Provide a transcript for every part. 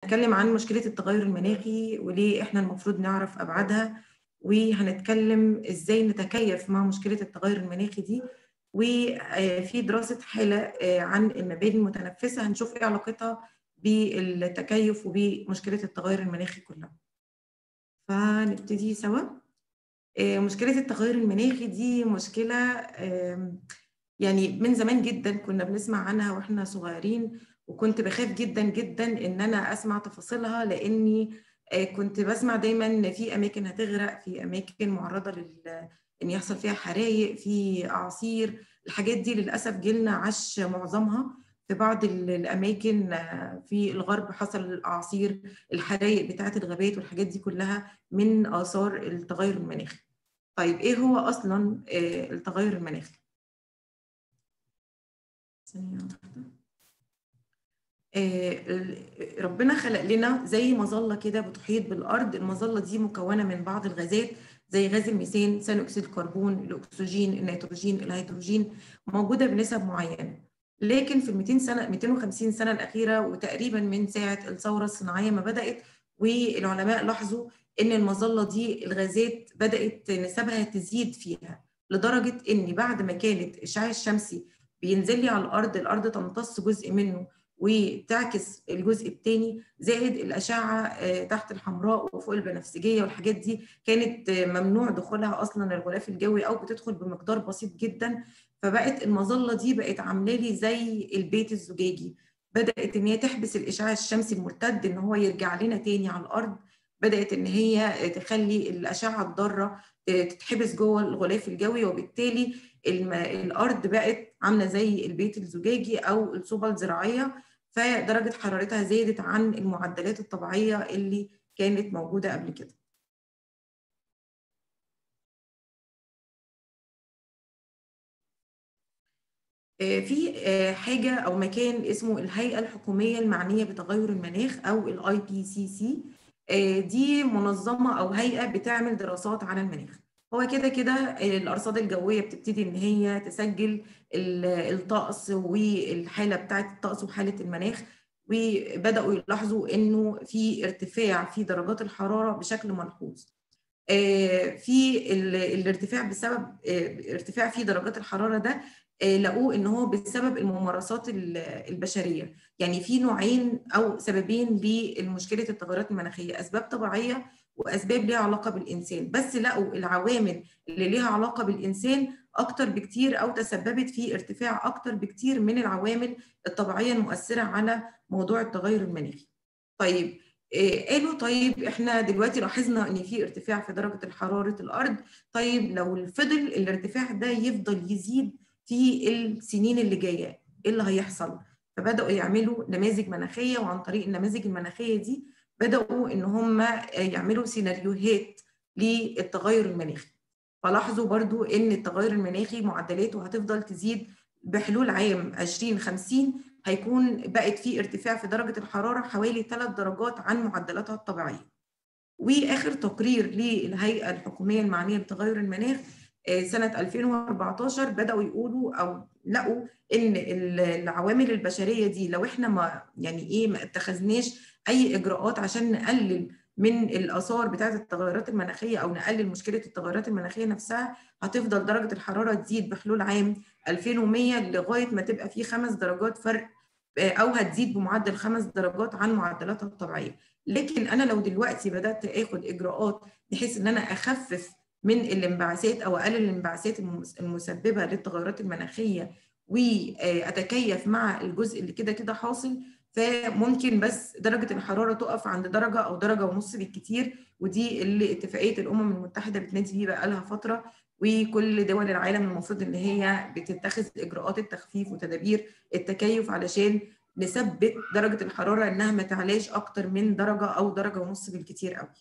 هنتكلم عن مشكلة التغير المناخي وليه إحنا المفروض نعرف أبعادها وهنتكلم إزاي نتكيف مع مشكلة التغير المناخي دي وفي دراسة حالة عن المباني المتنفسة هنشوف إيه علاقتها بالتكيف وبمشكلة التغير المناخي كلها فنبتدي سوا مشكلة التغير المناخي دي مشكلة يعني من زمان جدا كنا بنسمع عنها واحنا صغيرين وكنت بخاف جدا جدا ان انا اسمع تفاصيلها لاني كنت بسمع دايما ان في اماكن هتغرق في اماكن معرضه لل ان يحصل فيها حرايق في اعاصير الحاجات دي للاسف جيلنا عاش معظمها في بعض الاماكن في الغرب حصل الاعاصير الحرايق بتاعه الغابات والحاجات دي كلها من اثار التغير المناخي طيب ايه هو اصلا التغير المناخي ثانيه واحده ربنا خلق لنا زي مظله كده بتحيط بالارض المظله دي مكونه من بعض الغازات زي غاز الميثان ثاني اكسيد الكربون الاكسجين النيتروجين الهيدروجين موجوده بنسب معينه لكن في ال 200 سنه 250 سنه الاخيره وتقريبا من ساعه الثوره الصناعيه ما بدات والعلماء لاحظوا ان المظله دي الغازات بدات نسبها تزيد فيها لدرجه ان بعد ما كانت الاشعاع الشمسي بينزل لي على الارض الارض تمتص جزء منه وتعكس الجزء الثاني زائد الاشعه تحت الحمراء وفوق البنفسجيه والحاجات دي كانت ممنوع دخولها اصلا الغلاف الجوي او بتدخل بمقدار بسيط جدا فبقت المظله دي بقت عامله لي زي البيت الزجاجي بدات ان هي تحبس الاشعاع الشمسي المرتد ان هو يرجع لنا تاني على الارض بدات ان هي تخلي الاشعه الضاره تتحبس جوه الغلاف الجوي وبالتالي الارض بقت عامله زي البيت الزجاجي او الصوبه الزراعيه فدرجه حرارتها زادت عن المعدلات الطبيعيه اللي كانت موجوده قبل كده في حاجه او مكان اسمه الهيئه الحكوميه المعنيه بتغير المناخ او الاي بي سي سي دي منظمه او هيئه بتعمل دراسات على المناخ هو كده كده الارصاد الجويه بتبتدي ان هي تسجل الطقس والحاله بتاعه الطقس وحاله المناخ وبداوا يلاحظوا انه في ارتفاع في درجات الحراره بشكل ملحوظ في الارتفاع بسبب ارتفاع في درجات الحراره ده لقوه ان هو بسبب الممارسات البشريه يعني في نوعين او سببين لمشكله التغيرات المناخيه اسباب طبيعيه واسباب ليها علاقه بالانسان بس لقوا العوامل اللي ليها علاقه بالانسان اكتر بكتير او تسببت في ارتفاع اكتر بكتير من العوامل الطبيعيه المؤثره على موضوع التغير المناخي طيب قالوا طيب احنا دلوقتي لاحظنا ان في ارتفاع في درجه حراره الارض طيب لو فضل الارتفاع ده يفضل يزيد في السنين اللي جايه ايه اللي هيحصل فبداوا يعملوا نماذج مناخيه وعن طريق النماذج المناخيه دي بداوا ان هم يعملوا سيناريوهات للتغير المناخي فلاحظوا برضو ان التغير المناخي معدلاته هتفضل تزيد بحلول عام 2050 هيكون بقت في ارتفاع في درجه الحراره حوالي 3 درجات عن معدلاتها الطبيعيه واخر تقرير للهيئه الحكوميه المعنيه بتغير المناخ سنه 2014 بداوا يقولوا او لقوا ان العوامل البشريه دي لو احنا ما يعني ايه ما اتخذناش اي اجراءات عشان نقلل من الاثار بتاعه التغيرات المناخيه او نقلل مشكله التغيرات المناخيه نفسها هتفضل درجه الحراره تزيد بحلول عام 2100 لغايه ما تبقى في خمس درجات فرق او هتزيد بمعدل خمس درجات عن معدلاتها الطبيعيه لكن انا لو دلوقتي بدات اخد اجراءات بحيث ان انا اخفف من الانبعاثات او اقلل الانبعاثات المسببه للتغيرات المناخيه واتكيف مع الجزء اللي كده كده حاصل فممكن بس درجه الحراره تقف عند درجه او درجه ونص بالكتير ودي اللي اتفاقيه الامم المتحده بتنادي بيه بقى لها فتره وكل دول العالم المفروض ان هي بتتخذ اجراءات التخفيف وتدابير التكيف علشان نثبت درجه الحراره انها ما تعلاش اكتر من درجه او درجه ونص بالكتير قوي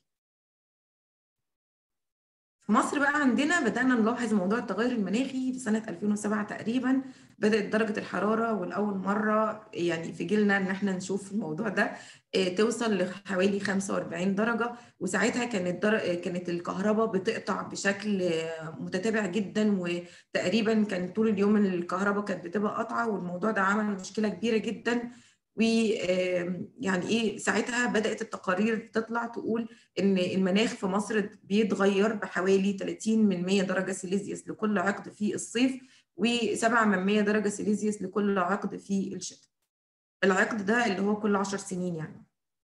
في مصر بقى عندنا بدأنا نلاحظ موضوع التغير المناخي في سنة 2007 تقريبا بدأت درجة الحرارة والأول مرة يعني في جيلنا إن احنا نشوف الموضوع ده توصل لحوالي 45 درجة وساعتها كانت در... كانت الكهرباء بتقطع بشكل متتابع جدا وتقريبا كان طول اليوم الكهرباء كانت بتبقى قطعة والموضوع ده عمل مشكلة كبيرة جدا ويعني ايه ساعتها بدات التقارير تطلع تقول ان المناخ في مصر بيتغير بحوالي 30 من 100 درجه سيليزيوس لكل عقد في الصيف و7 من 100 درجه سيليزيوس لكل عقد في الشتاء. العقد ده اللي هو كل 10 سنين يعني.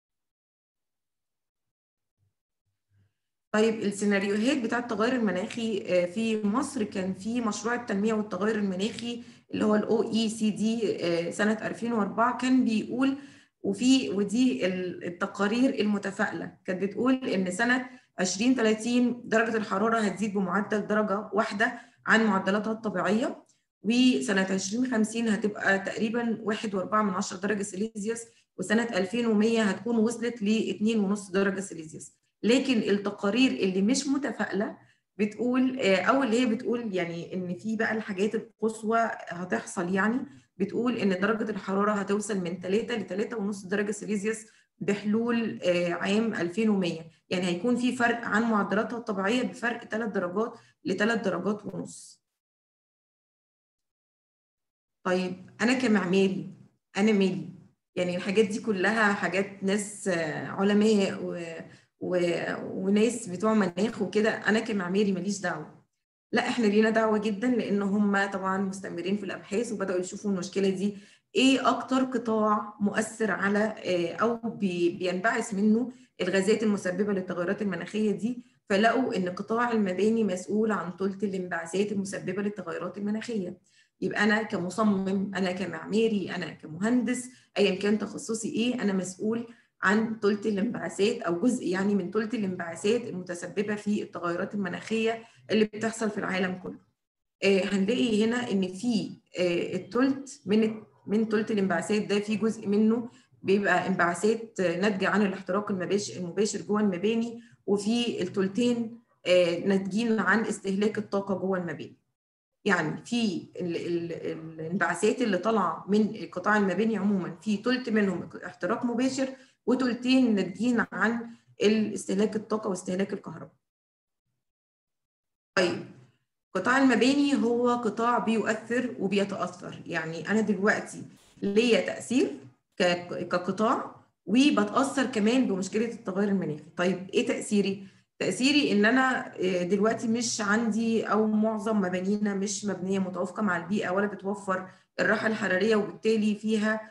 طيب السيناريوهات بتاعه التغير المناخي في مصر كان في مشروع التنميه والتغير المناخي اللي هو الاو اي سي دي سنه 2004 كان بيقول وفي ودي التقارير المتفائله كانت بتقول ان سنه 2030 درجه الحراره هتزيد بمعدل درجه واحده عن معدلاتها الطبيعيه وسنه 2050 هتبقى تقريبا 1.4 من 10 درجه سيليزيوس وسنه 2100 هتكون وصلت ل 2.5 درجه سيليزيوس لكن التقارير اللي مش متفائله بتقول او اللي هي بتقول يعني ان في بقى الحاجات القصوى هتحصل يعني بتقول ان درجه الحراره هتوصل من 3 ل 3.5 درجه سيليزيوس بحلول عام 2100 يعني هيكون في فرق عن معدلاتها الطبيعيه بفرق 3 درجات ل 3 درجات ونص طيب انا كمعماري انا مالي يعني الحاجات دي كلها حاجات ناس علماء و... و... وناس بتوع مناخ وكده انا كمعماري ماليش دعوه لا احنا لينا دعوه جدا لان هم طبعا مستمرين في الابحاث وبداوا يشوفوا المشكله دي ايه اكتر قطاع مؤثر على او بي... بينبعث منه الغازات المسببه للتغيرات المناخيه دي فلقوا ان قطاع المباني مسؤول عن ثلث الانبعاثات المسببه للتغيرات المناخيه يبقى انا كمصمم انا كمعماري انا كمهندس ايا كان تخصصي ايه انا مسؤول عن ثلث الانبعاثات او جزء يعني من ثلث الانبعاثات المتسببه في التغيرات المناخيه اللي بتحصل في العالم كله. آه هنلاقي هنا ان في آه الثلث من من ثلث الانبعاثات ده في جزء منه بيبقى انبعاثات ناتجه عن الاحتراق المباشر المباشر جوه المباني وفي الثلثين آه ناتجين عن استهلاك الطاقه جوه المباني. يعني في الانبعاثات اللي طالعه من قطاع المباني عموما في ثلث منهم احتراق مباشر وثلثين ناتجين عن استهلاك الطاقه واستهلاك الكهرباء. طيب قطاع المباني هو قطاع بيؤثر وبيتاثر يعني انا دلوقتي ليا تاثير كقطاع وبتاثر كمان بمشكله التغير المناخي. طيب ايه تاثيري؟ تاثيري ان انا دلوقتي مش عندي او معظم مبانينا مش مبنيه متوافقه مع البيئه ولا بتوفر الراحه الحراريه وبالتالي فيها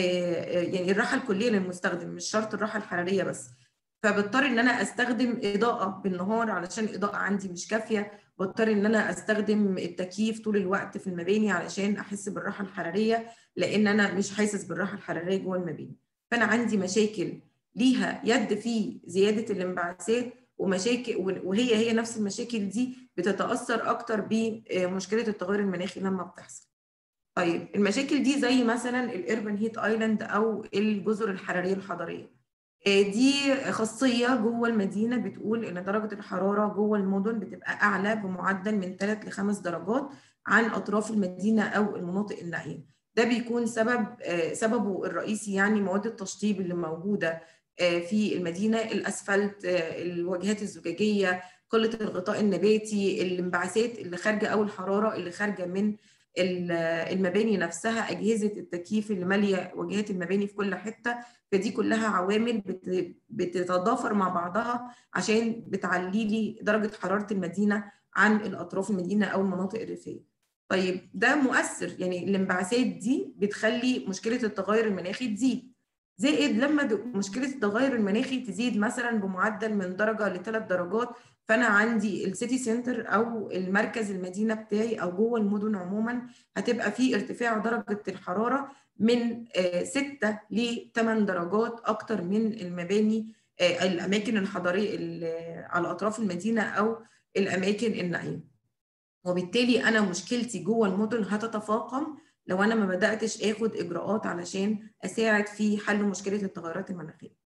يعني الراحه الكليه للمستخدم مش شرط الراحه الحراريه بس فبضطر ان انا استخدم اضاءه بالنهار علشان الاضاءه عندي مش كافيه بضطر ان انا استخدم التكييف طول الوقت في المباني علشان احس بالراحه الحراريه لان انا مش حاسس بالراحه الحراريه جوه المباني فانا عندي مشاكل ليها يد في زياده الانبعاثات ومشاكل وهي هي نفس المشاكل دي بتتاثر اكتر بمشكله التغير المناخي لما بتحصل. طيب المشاكل دي زي مثلا الاربن هيت ايلاند او الجزر الحراريه الحضريه. دي خاصيه جوه المدينه بتقول ان درجه الحراره جوه المدن بتبقى اعلى بمعدل من 3 ل 5 درجات عن اطراف المدينه او المناطق النائيه. ده بيكون سبب سببه الرئيسي يعني مواد التشطيب اللي موجوده في المدينه الاسفلت الواجهات الزجاجيه قله الغطاء النباتي الانبعاثات اللي خارجه او الحراره اللي خارجه من المباني نفسها اجهزه التكييف اللي ماليه واجهات المباني في كل حته فدي كلها عوامل بتتضافر مع بعضها عشان بتعلي لي درجه حراره المدينه عن الاطراف المدينه او المناطق الريفيه طيب ده مؤثر يعني الانبعاثات دي بتخلي مشكله التغير المناخي تزيد زائد لما مشكله التغير المناخي تزيد مثلا بمعدل من درجه لثلاث درجات فانا عندي السيتي سنتر او المركز المدينه بتاعي او جوه المدن عموما هتبقى في ارتفاع درجه الحراره من 6 ل 8 درجات اكتر من المباني الاماكن الحضريه على اطراف المدينه او الاماكن النائيه وبالتالي انا مشكلتي جوه المدن هتتفاقم لو انا ما بداتش اخد اجراءات علشان اساعد في حل مشكله التغيرات المناخيه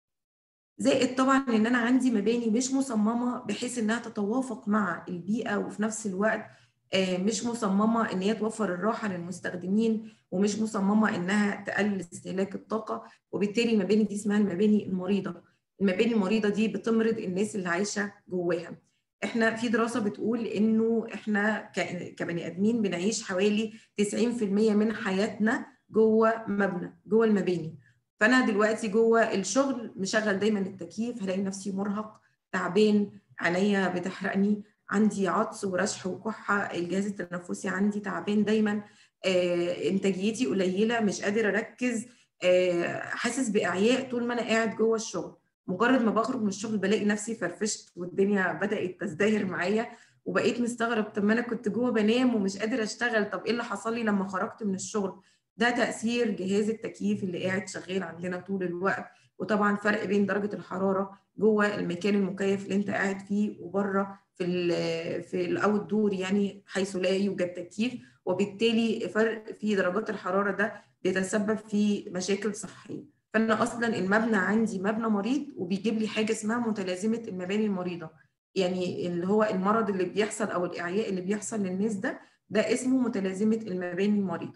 زائد طبعا ان انا عندي مباني مش مصممه بحيث انها تتوافق مع البيئه وفي نفس الوقت مش مصممه ان هي توفر الراحه للمستخدمين ومش مصممه انها تقلل استهلاك الطاقه وبالتالي المباني دي اسمها المباني المريضه المباني المريضه دي بتمرض الناس اللي عايشه جواها احنا في دراسه بتقول انه احنا كبني ادمين بنعيش حوالي 90% من حياتنا جوه مبنى جوه المباني فانا دلوقتي جوه الشغل مشغل دايما التكييف هلاقي نفسي مرهق تعبان عينيا بتحرقني عندي عطس ورشح وكحه الجهاز التنفسي عندي تعبان دايما آه، انتاجيتي قليله مش قادر اركز آه، حاسس باعياء طول ما انا قاعد جوه الشغل مجرد ما بخرج من الشغل بلاقي نفسي فرفشت والدنيا بدات تزدهر معايا وبقيت مستغرب طب ما انا كنت جوه بنام ومش قادر اشتغل طب ايه اللي حصل لي لما خرجت من الشغل ده تاثير جهاز التكييف اللي قاعد شغال عندنا طول الوقت وطبعا فرق بين درجه الحراره جوه المكان المكيف اللي انت قاعد فيه وبره في ال في الاوت دور يعني حيث لا يوجد تكييف وبالتالي فرق في درجات الحراره ده بيتسبب في مشاكل صحيه فانا اصلا المبنى عندي مبنى مريض وبيجيب لي حاجه اسمها متلازمه المباني المريضه يعني اللي هو المرض اللي بيحصل او الاعياء اللي بيحصل للناس ده ده اسمه متلازمه المباني المريضه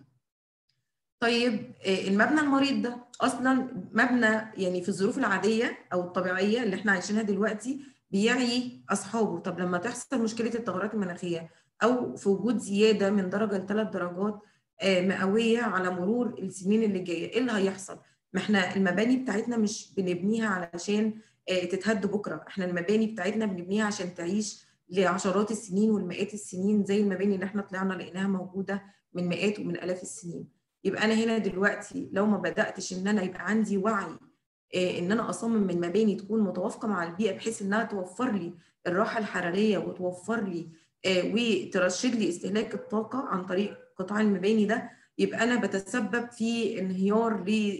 طيب المبنى المريض ده اصلا مبنى يعني في الظروف العاديه او الطبيعيه اللي احنا عايشينها دلوقتي بيعي اصحابه طب لما تحصل مشكله التغيرات المناخيه او في وجود زياده من درجه لثلاث درجات مئويه على مرور السنين اللي جايه ايه اللي هيحصل ما احنا المباني بتاعتنا مش بنبنيها علشان تتهد بكره احنا المباني بتاعتنا بنبنيها عشان تعيش لعشرات السنين والمئات السنين زي المباني اللي احنا طلعنا لقيناها موجوده من مئات ومن الاف السنين يبقى انا هنا دلوقتي لو ما بداتش ان انا يبقى عندي وعي ان انا اصمم من مباني تكون متوافقه مع البيئه بحيث انها توفر لي الراحه الحراريه وتوفر لي وترشد لي استهلاك الطاقه عن طريق قطاع المباني ده يبقى انا بتسبب في انهيار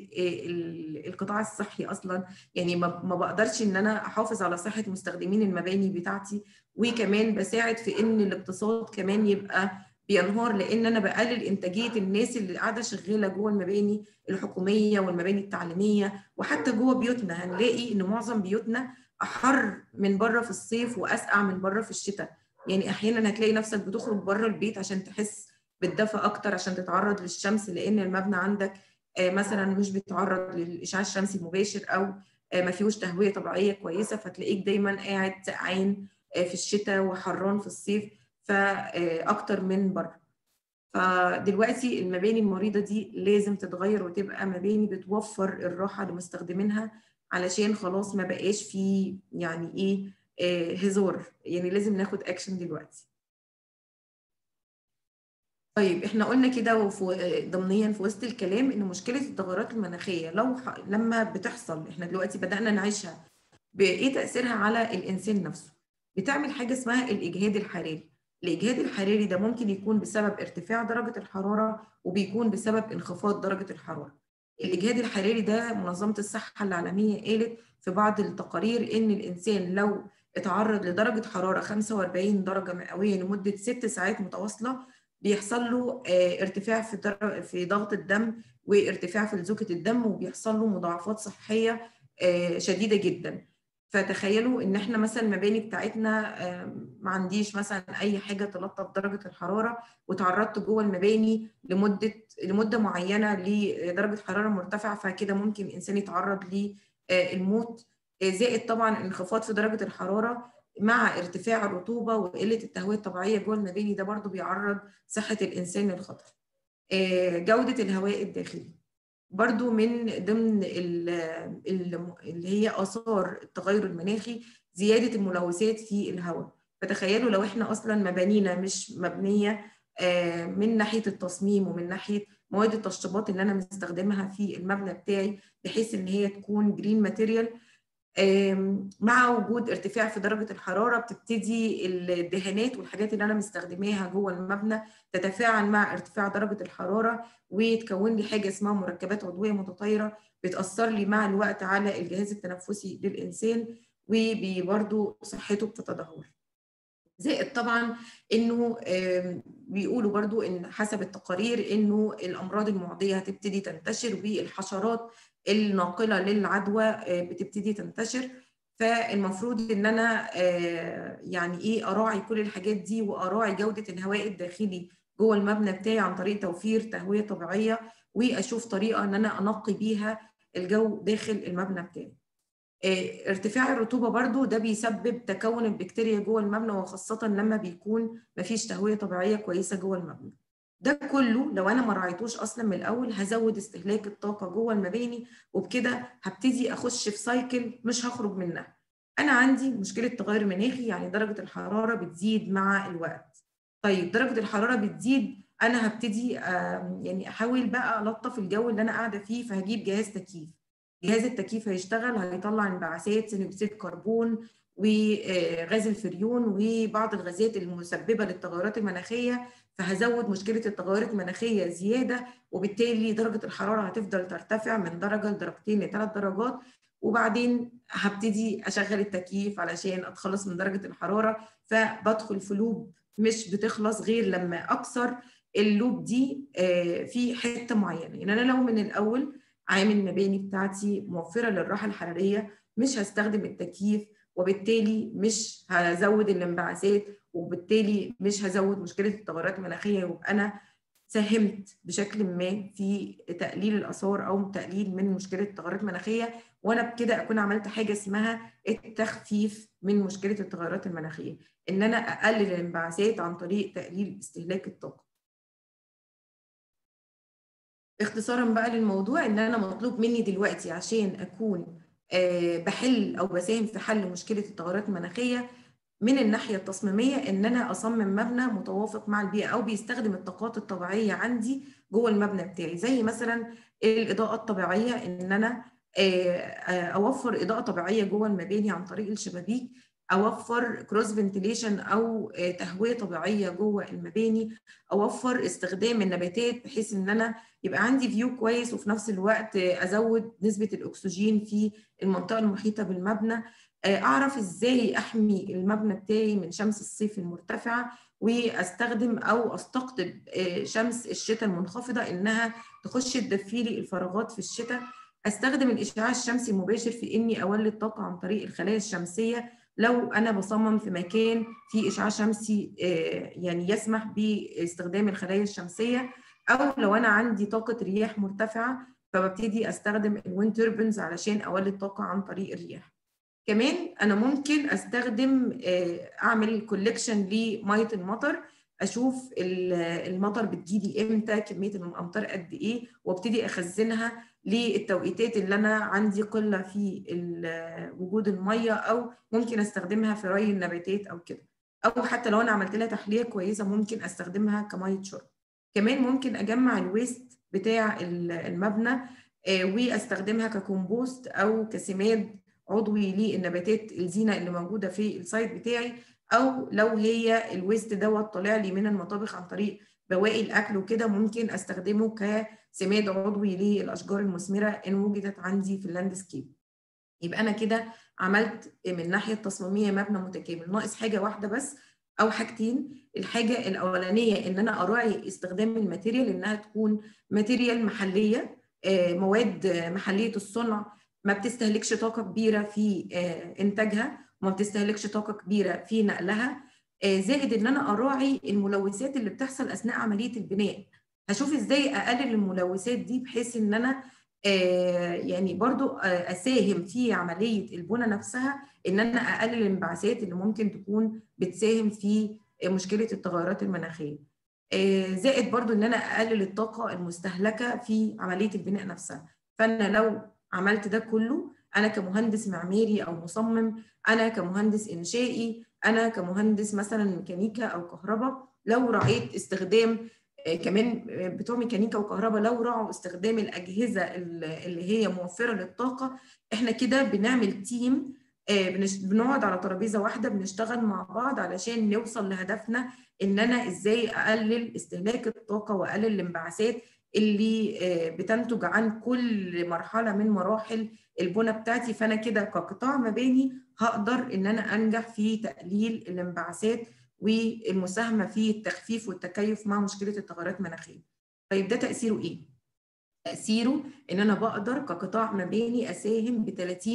للقطاع الصحي اصلا يعني ما بقدرش ان انا احافظ على صحه مستخدمين المباني بتاعتي وكمان بساعد في ان الاقتصاد كمان يبقى بينهار لان انا بقلل انتاجيه الناس اللي قاعده شغاله جوه المباني الحكوميه والمباني التعليميه وحتى جوه بيوتنا هنلاقي ان معظم بيوتنا احر من بره في الصيف واسقع من بره في الشتاء يعني احيانا هتلاقي نفسك بتخرج بره البيت عشان تحس بالدفى اكتر عشان تتعرض للشمس لان المبنى عندك مثلا مش بيتعرض للاشعاع الشمسي المباشر او ما فيهوش تهويه طبيعيه كويسه فتلاقيك دايما قاعد سقعان في الشتاء وحران في الصيف فاكتر من بره فدلوقتي المباني المريضه دي لازم تتغير وتبقى مباني بتوفر الراحه لمستخدمينها علشان خلاص ما بقاش في يعني ايه هزار يعني لازم ناخد اكشن دلوقتي طيب احنا قلنا كده ضمنيا في وسط الكلام ان مشكله التغيرات المناخيه لو ح... لما بتحصل احنا دلوقتي بدانا نعيشها بايه تاثيرها على الانسان نفسه بتعمل حاجه اسمها الاجهاد الحراري الاجهاد الحراري ده ممكن يكون بسبب ارتفاع درجه الحراره وبيكون بسبب انخفاض درجه الحراره الاجهاد الحراري ده منظمه الصحه العالميه قالت في بعض التقارير ان الانسان لو اتعرض لدرجه حراره 45 درجه مئويه لمده ست ساعات متواصله بيحصل له ارتفاع في في ضغط الدم وارتفاع في لزوجه الدم وبيحصل له مضاعفات صحيه شديده جدا فتخيلوا ان احنا مثلا المباني بتاعتنا ما عنديش مثلا اي حاجه تلطف درجه الحراره وتعرضت جوه المباني لمده لمده معينه لدرجه حراره مرتفعه فكده ممكن الانسان يتعرض للموت زائد طبعا انخفاض في درجه الحراره مع ارتفاع الرطوبه وقله التهويه الطبيعيه جوه المباني ده برضو بيعرض صحه الانسان للخطر. جوده الهواء الداخلي برضو من ضمن اللي هي اثار التغير المناخي زياده الملوثات في الهواء فتخيلوا لو احنا اصلا مبانينا مش مبنيه من ناحيه التصميم ومن ناحيه مواد التشطيبات اللي انا مستخدمها في المبنى بتاعي بحيث ان هي تكون جرين ماتيريال مع وجود ارتفاع في درجه الحراره بتبتدي الدهانات والحاجات اللي انا مستخدماها جوه المبنى تتفاعل مع ارتفاع درجه الحراره وتكون لي حاجه اسمها مركبات عضويه متطايره بتاثر لي مع الوقت على الجهاز التنفسي للانسان وبرضه صحته بتتدهور. زائد طبعا انه بيقولوا برضو ان حسب التقارير انه الامراض المعديه هتبتدي تنتشر والحشرات الناقله للعدوى بتبتدي تنتشر فالمفروض ان انا يعني ايه اراعي كل الحاجات دي واراعي جوده الهواء الداخلي جوه المبنى بتاعي عن طريق توفير تهويه طبيعيه واشوف طريقه ان انا انقي بيها الجو داخل المبنى بتاعي. ارتفاع الرطوبه برضو ده بيسبب تكون البكتيريا جوه المبنى وخاصه لما بيكون مفيش تهويه طبيعيه كويسه جوه المبنى. ده كله لو انا ما راعيتوش اصلا من الاول هزود استهلاك الطاقه جوه المباني وبكده هبتدي اخش في سايكل مش هخرج منها انا عندي مشكله تغير مناخي يعني درجه الحراره بتزيد مع الوقت طيب درجه الحراره بتزيد انا هبتدي يعني احاول بقى الطف الجو اللي انا قاعده فيه فهجيب جهاز تكييف جهاز التكييف هيشتغل هيطلع انبعاثات ثاني اكسيد كربون وغاز الفريون وبعض الغازات المسببه للتغيرات المناخيه فهزود مشكله التغيرات المناخيه زياده وبالتالي درجه الحراره هتفضل ترتفع من درجه لدرجتين لثلاث درجات وبعدين هبتدي اشغل التكييف علشان اتخلص من درجه الحراره فبدخل في لوب مش بتخلص غير لما اكسر اللوب دي في حته معينه يعني انا لو من الاول عامل المباني بتاعتي موفره للراحه الحراريه مش هستخدم التكييف وبالتالي مش هزود الانبعاثات وبالتالي مش هزود مشكله التغيرات المناخيه يبقى انا ساهمت بشكل ما في تقليل الاثار او تقليل من مشكله التغيرات المناخيه وانا بكده اكون عملت حاجه اسمها التخفيف من مشكله التغيرات المناخيه ان انا اقلل الانبعاثات عن طريق تقليل استهلاك الطاقه اختصارا بقى للموضوع ان انا مطلوب مني دلوقتي عشان اكون بحل او بساهم في حل مشكله التغيرات المناخيه من الناحيه التصميميه ان انا اصمم مبنى متوافق مع البيئه او بيستخدم الطاقات الطبيعيه عندي جوه المبنى بتاعي زي مثلا الاضاءه الطبيعيه ان انا اوفر اضاءه طبيعيه جوه المباني عن طريق الشبابيك اوفر كروس فنتيليشن او تهويه طبيعيه جوه المباني اوفر استخدام النباتات بحيث ان انا يبقى عندي فيو كويس وفي نفس الوقت ازود نسبه الاكسجين في المنطقه المحيطه بالمبنى اعرف ازاي احمي المبنى بتاعي من شمس الصيف المرتفعه واستخدم او استقطب شمس الشتاء المنخفضه انها تخش تدفي لي الفراغات في الشتاء استخدم الاشعاع الشمسي المباشر في اني اولد طاقه عن طريق الخلايا الشمسيه لو انا بصمم في مكان فيه اشعاع شمسي يعني يسمح باستخدام الخلايا الشمسيه او لو انا عندي طاقه رياح مرتفعه فببتدي استخدم الويند توربنز علشان اولد طاقه عن طريق الرياح كمان انا ممكن استخدم اعمل كولكشن لميه المطر اشوف المطر بتجيلي امتى كميه الامطار قد ايه وابتدي اخزنها للتوقيتات اللي انا عندي قله في وجود الميه او ممكن استخدمها في ري النباتات او كده او حتى لو انا عملت لها تحليه كويسه ممكن استخدمها كميه شرب كمان ممكن اجمع الويست بتاع المبنى واستخدمها ككومبوست او كسماد عضوي للنباتات الزينه اللي موجوده في السايت بتاعي او لو هي الويست دوت طالع لي من المطابخ عن طريق بواقي الاكل وكده ممكن استخدمه كسماد عضوي للاشجار المثمره ان وجدت عندي في اللاندسكيب يبقى انا كده عملت من الناحيه التصميميه مبنى متكامل ناقص حاجه واحده بس او حاجتين الحاجه الاولانيه ان انا اراعي استخدام الماتيريال انها تكون ماتيريال محليه مواد محليه الصنع ما بتستهلكش طاقه كبيره في انتاجها وما بتستهلكش طاقه كبيره في نقلها زائد ان انا اراعي الملوثات اللي بتحصل اثناء عمليه البناء هشوف ازاي اقلل الملوثات دي بحيث ان انا يعني برضو اساهم في عمليه البنى نفسها ان انا اقلل الانبعاثات اللي ممكن تكون بتساهم في مشكله التغيرات المناخيه زائد برضو ان انا اقلل الطاقه المستهلكه في عمليه البناء نفسها فانا لو عملت ده كله انا كمهندس معماري او مصمم انا كمهندس انشائي انا كمهندس مثلا ميكانيكا او كهرباء لو راعيت استخدام كمان بتوع ميكانيكا وكهرباء لو راعوا استخدام الاجهزه اللي هي موفره للطاقه احنا كده بنعمل تيم بنقعد على ترابيزه واحده بنشتغل مع بعض علشان نوصل لهدفنا ان انا ازاي اقلل استهلاك الطاقه واقلل الانبعاثات اللي بتنتج عن كل مرحله من مراحل البنى بتاعتي فانا كده كقطاع مباني هقدر ان انا انجح في تقليل الانبعاثات والمساهمه في التخفيف والتكيف مع مشكله التغيرات المناخيه. طيب ده تاثيره ايه؟ تاثيره ان انا بقدر كقطاع مباني اساهم ب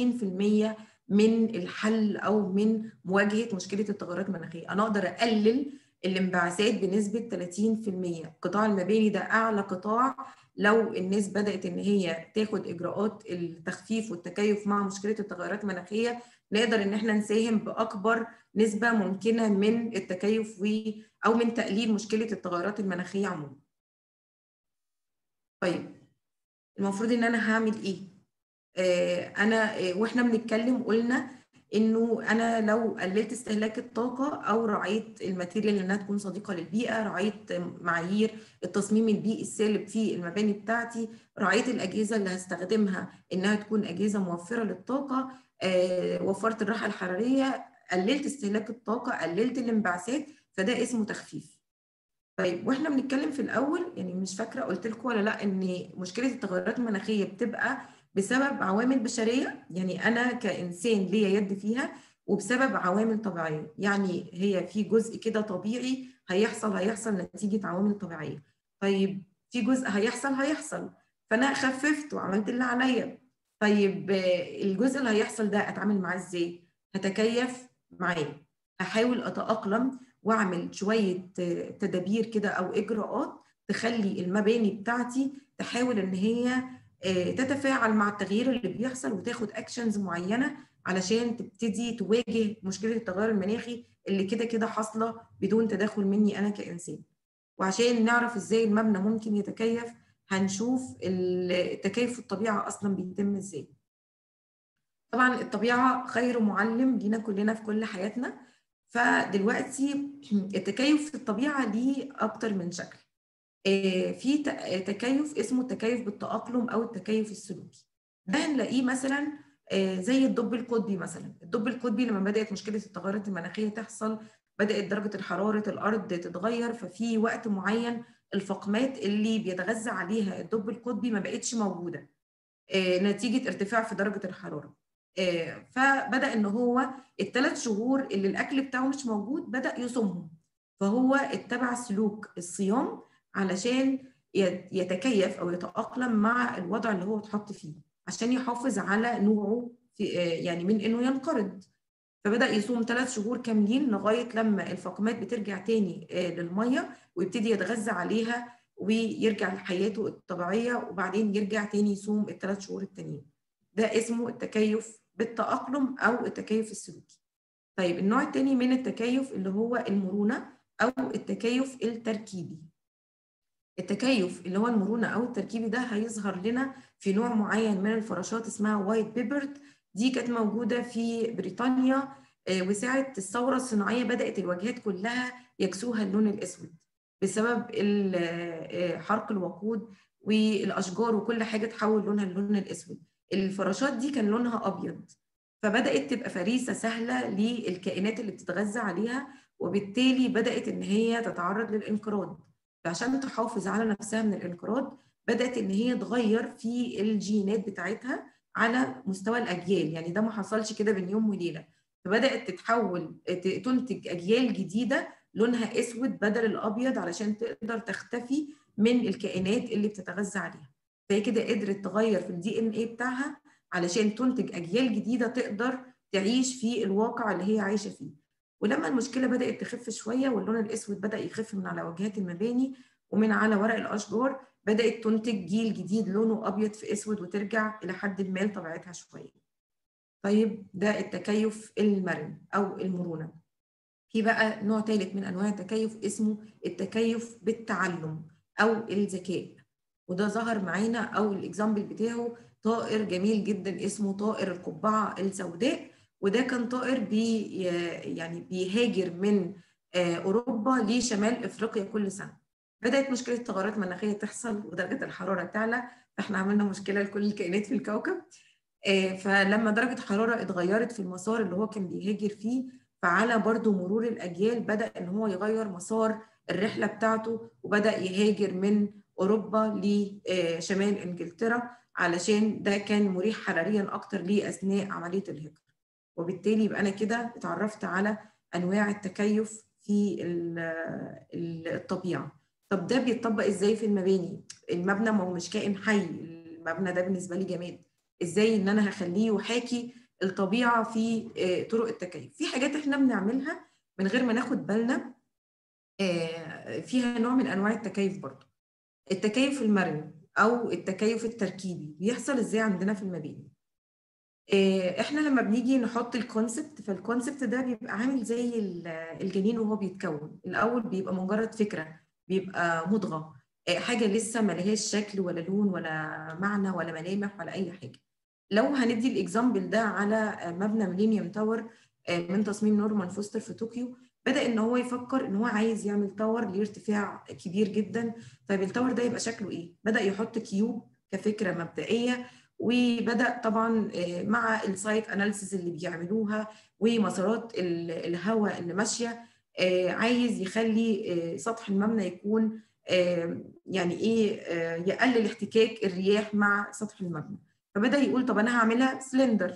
30% من الحل او من مواجهه مشكله التغيرات المناخيه، انا اقدر اقلل الانبعاثات بنسبه 30%، قطاع المباني ده اعلى قطاع لو الناس بدات ان هي تاخد اجراءات التخفيف والتكيف مع مشكله التغيرات المناخيه نقدر ان احنا نساهم باكبر نسبه ممكنه من التكيف و او من تقليل مشكله التغيرات المناخيه عموما. طيب المفروض ان انا هعمل ايه آه انا آه واحنا بنتكلم قلنا انه انا لو قللت استهلاك الطاقه او راعيت الماتيريال انها تكون صديقه للبيئه راعيت معايير التصميم البيئي السالب في المباني بتاعتي راعيت الاجهزه اللي هستخدمها انها تكون اجهزه موفره للطاقه آه وفرت الراحه الحراريه قللت استهلاك الطاقه قللت الانبعاثات فده اسمه تخفيف طيب واحنا بنتكلم في الاول يعني مش فاكره قلت لكم ولا لا ان مشكله التغيرات المناخيه بتبقى بسبب عوامل بشريه يعني انا كانسان ليا يد فيها وبسبب عوامل طبيعيه يعني هي في جزء كده طبيعي هيحصل هيحصل نتيجه عوامل طبيعيه طيب في جزء هيحصل هيحصل فانا خففت وعملت اللي عليا طيب الجزء اللي هيحصل ده اتعامل معاه ازاي هتكيف معاه هحاول اتاقلم واعمل شويه تدابير كده او اجراءات تخلي المباني بتاعتي تحاول ان هي تتفاعل مع التغيير اللي بيحصل وتاخد اكشنز معينه علشان تبتدي تواجه مشكله التغير المناخي اللي كده كده حاصله بدون تدخل مني انا كانسان وعشان نعرف ازاي المبنى ممكن يتكيف هنشوف التكيف في الطبيعه اصلا بيتم ازاي طبعا الطبيعه خير معلم لينا كلنا في كل حياتنا فدلوقتي التكيف في الطبيعه ليه اكتر من شكل في تكيف اسمه التكيف بالتأقلم أو التكيف السلوكي ده هنلاقيه مثلا زي الدب القطبي مثلا الدب القطبي لما بدأت مشكلة التغيرات المناخية تحصل بدأت درجة حرارة الأرض تتغير ففي وقت معين الفقمات اللي بيتغذى عليها الدب القطبي ما بقتش موجودة نتيجة ارتفاع في درجة الحرارة فبدأ إن هو الثلاث شهور اللي الأكل بتاعه مش موجود بدأ يصومهم فهو اتبع سلوك الصيام علشان يتكيف او يتاقلم مع الوضع اللي هو اتحط فيه عشان يحافظ على نوعه في يعني من انه ينقرض فبدا يصوم ثلاث شهور كاملين لغايه لما الفقمات بترجع تاني للميه ويبتدي يتغذى عليها ويرجع لحياته الطبيعيه وبعدين يرجع تاني يصوم الثلاث شهور التانيين ده اسمه التكيف بالتاقلم او التكيف السلوكي طيب النوع الثاني من التكيف اللي هو المرونه او التكيف التركيبي التكيف اللي هو المرونه او التركيبي ده هيظهر لنا في نوع معين من الفراشات اسمها وايت بيبرد دي كانت موجوده في بريطانيا وساعه الثوره الصناعيه بدات الواجهات كلها يكسوها اللون الاسود بسبب حرق الوقود والاشجار وكل حاجه تحول لونها اللون الاسود الفراشات دي كان لونها ابيض فبدات تبقى فريسه سهله للكائنات اللي بتتغذى عليها وبالتالي بدات ان هي تتعرض للانقراض فعشان تحافظ على نفسها من الانقراض بدات ان هي تغير في الجينات بتاعتها على مستوى الاجيال يعني ده ما حصلش كده بين يوم وليله فبدات تتحول تنتج اجيال جديده لونها اسود بدل الابيض علشان تقدر تختفي من الكائنات اللي بتتغذى عليها فهي كده قدرت تغير في الدي ان ايه بتاعها علشان تنتج اجيال جديده تقدر تعيش في الواقع اللي هي عايشه فيه ولما المشكله بدات تخف شويه واللون الاسود بدا يخف من على واجهات المباني ومن على ورق الاشجار بدات تنتج جيل جديد لونه ابيض في اسود وترجع الى حد ما لطبيعتها شويه طيب ده التكيف المرن او المرونه في بقى نوع ثالث من انواع التكيف اسمه التكيف بالتعلم او الذكاء وده ظهر معانا او الاكزامبل بتاعه طائر جميل جدا اسمه طائر القبعه السوداء وده كان طائر بي يعني بيهاجر من اوروبا لشمال افريقيا كل سنه بدات مشكله التغيرات المناخيه تحصل ودرجه الحراره تعلى فاحنا عملنا مشكله لكل الكائنات في الكوكب فلما درجه الحراره اتغيرت في المسار اللي هو كان بيهاجر فيه فعلى برضو مرور الاجيال بدا ان هو يغير مسار الرحله بتاعته وبدا يهاجر من اوروبا لشمال انجلترا علشان ده كان مريح حراريا اكتر ليه اثناء عمليه الهجره وبالتالي يبقى انا كده اتعرفت على انواع التكيف في الطبيعه طب ده بيتطبق ازاي في المباني المبنى ما هو مش كائن حي المبنى ده بالنسبه لي جماد ازاي ان انا هخليه يحاكي الطبيعه في طرق التكيف في حاجات احنا بنعملها من غير ما ناخد بالنا فيها نوع من انواع التكيف برضه التكيف المرن او التكيف التركيبي بيحصل ازاي عندنا في المباني احنا لما بنيجي نحط الكونسبت فالكونسبت ده بيبقى عامل زي الجنين وهو بيتكون الاول بيبقى مجرد فكره بيبقى مضغه حاجه لسه ما لهاش شكل ولا لون ولا معنى ولا ملامح ولا اي حاجه لو هندي الاكزامبل ده على مبنى ميلينيوم تاور من تصميم نورمان فوستر في طوكيو بدا ان هو يفكر ان هو عايز يعمل تاور ليه ارتفاع كبير جدا طيب التاور ده يبقى شكله ايه بدا يحط كيوب كفكره مبدئيه وبدا طبعا مع السايت اناليسيس اللي بيعملوها ومسارات الهواء اللي ماشيه عايز يخلي سطح المبنى يكون يعني ايه يقلل احتكاك الرياح مع سطح المبنى فبدا يقول طب انا هعملها سلندر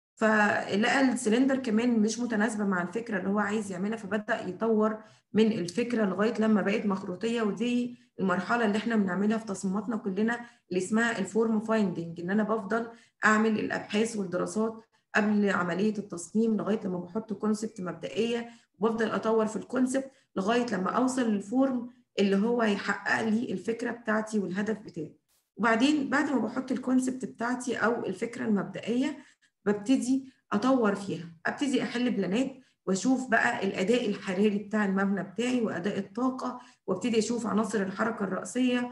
فلقى السلندر كمان مش متناسبه مع الفكره اللي هو عايز يعملها فبدا يطور من الفكره لغايه لما بقت مخروطيه ودي المرحله اللي احنا بنعملها في تصميماتنا كلنا اللي اسمها الفورم فايندنج ان انا بفضل اعمل الابحاث والدراسات قبل عمليه التصميم لغايه لما بحط كونسبت مبدئيه وبفضل اطور في الكونسبت لغايه لما اوصل للفورم اللي هو هيحقق لي الفكره بتاعتي والهدف بتاعي وبعدين بعد ما بحط الكونسبت بتاعتي او الفكره المبدئيه ببتدي اطور فيها ابتدي احل بلانات واشوف بقى الاداء الحراري بتاع المبنى بتاعي واداء الطاقه وابتدي اشوف عناصر الحركه الرئيسيه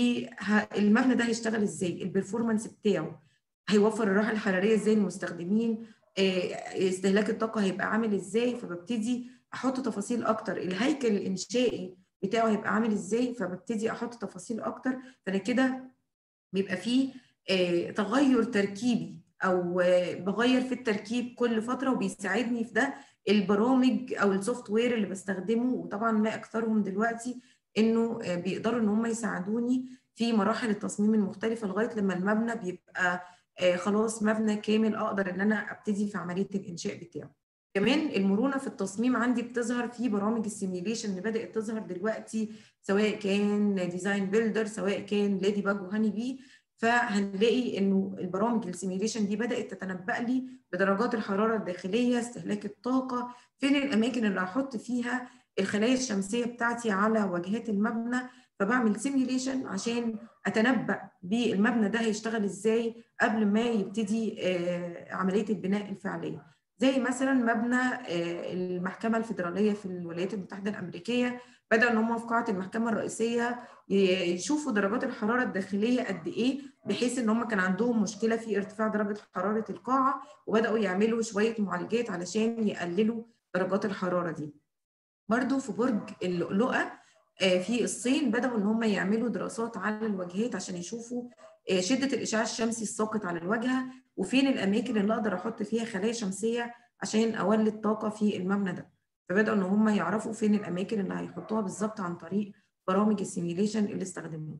والمبنى ده هيشتغل ازاي البرفورمانس بتاعه هيوفر الراحه الحراريه ازاي للمستخدمين استهلاك الطاقه هيبقى عامل ازاي فببتدي احط تفاصيل اكتر الهيكل الانشائي بتاعه هيبقى عامل ازاي فببتدي احط تفاصيل اكتر فانا كده بيبقى فيه تغير تركيبي او بغير في التركيب كل فتره وبيساعدني في ده البرامج او السوفت وير اللي بستخدمه وطبعا ما اكثرهم دلوقتي انه بيقدروا ان هم يساعدوني في مراحل التصميم المختلفه لغايه لما المبنى بيبقى خلاص مبنى كامل اقدر ان انا ابتدي في عمليه الانشاء بتاعه. كمان المرونه في التصميم عندي بتظهر في برامج السيميوليشن اللي بدات تظهر دلوقتي سواء كان ديزاين بيلدر سواء كان ليدي باج وهاني بي فهنلاقي انه البرامج السيميوليشن دي بدات تتنبأ لي بدرجات الحراره الداخليه استهلاك الطاقه فين الاماكن اللي هحط فيها الخلايا الشمسيه بتاعتي على واجهات المبنى فبعمل سيميوليشن عشان اتنبأ بالمبنى ده هيشتغل ازاي قبل ما يبتدي عمليه البناء الفعليه زي مثلا مبنى المحكمه الفيدراليه في الولايات المتحده الامريكيه بدأوا ان هم في قاعه المحكمه الرئيسيه يشوفوا درجات الحراره الداخليه قد ايه بحيث ان هم كان عندهم مشكله في ارتفاع درجه حراره القاعه وبداوا يعملوا شويه معالجات علشان يقللوا درجات الحراره دي. برضو في برج اللؤلؤه في الصين بداوا ان هم يعملوا دراسات على الواجهات عشان يشوفوا شده الاشعاع الشمسي الساقط على الواجهه وفين الاماكن اللي اقدر احط فيها خلايا شمسيه عشان اولد طاقه في المبنى ده. فبداوا ان هم يعرفوا فين الاماكن اللي هيحطوها بالظبط عن طريق برامج السيميوليشن اللي استخدموها.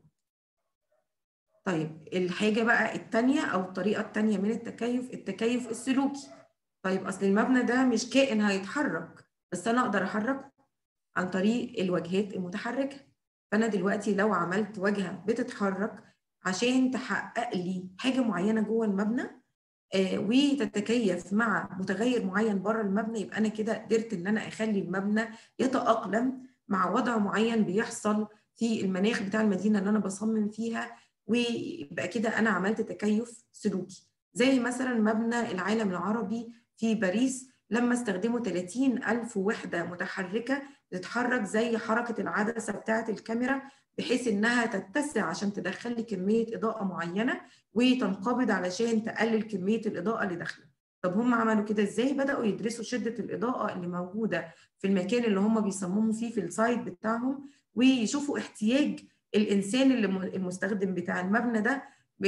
طيب الحاجه بقى الثانيه او الطريقه الثانيه من التكيف التكيف السلوكي. طيب اصل المبنى ده مش كائن هيتحرك بس انا اقدر احركه عن طريق الواجهات المتحركه. فانا دلوقتي لو عملت واجهه بتتحرك عشان تحقق لي حاجه معينه جوه المبنى آه وتتكيف مع متغير معين بره المبنى يبقى انا كده قدرت ان انا اخلي المبنى يتاقلم مع وضع معين بيحصل في المناخ بتاع المدينه اللي انا بصمم فيها ويبقى كده انا عملت تكيف سلوكي زي مثلا مبنى العالم العربي في باريس لما استخدموا 30 ألف وحدة متحركة تتحرك زي حركة العدسة بتاعة الكاميرا بحيث انها تتسع عشان تدخل لي كميه اضاءه معينه وتنقبض علشان تقلل كميه الاضاءه اللي داخله. طب هم عملوا كده ازاي؟ بداوا يدرسوا شده الاضاءه اللي موجوده في المكان اللي هم بيصمموا فيه في السايت بتاعهم ويشوفوا احتياج الانسان اللي المستخدم بتاع المبنى ده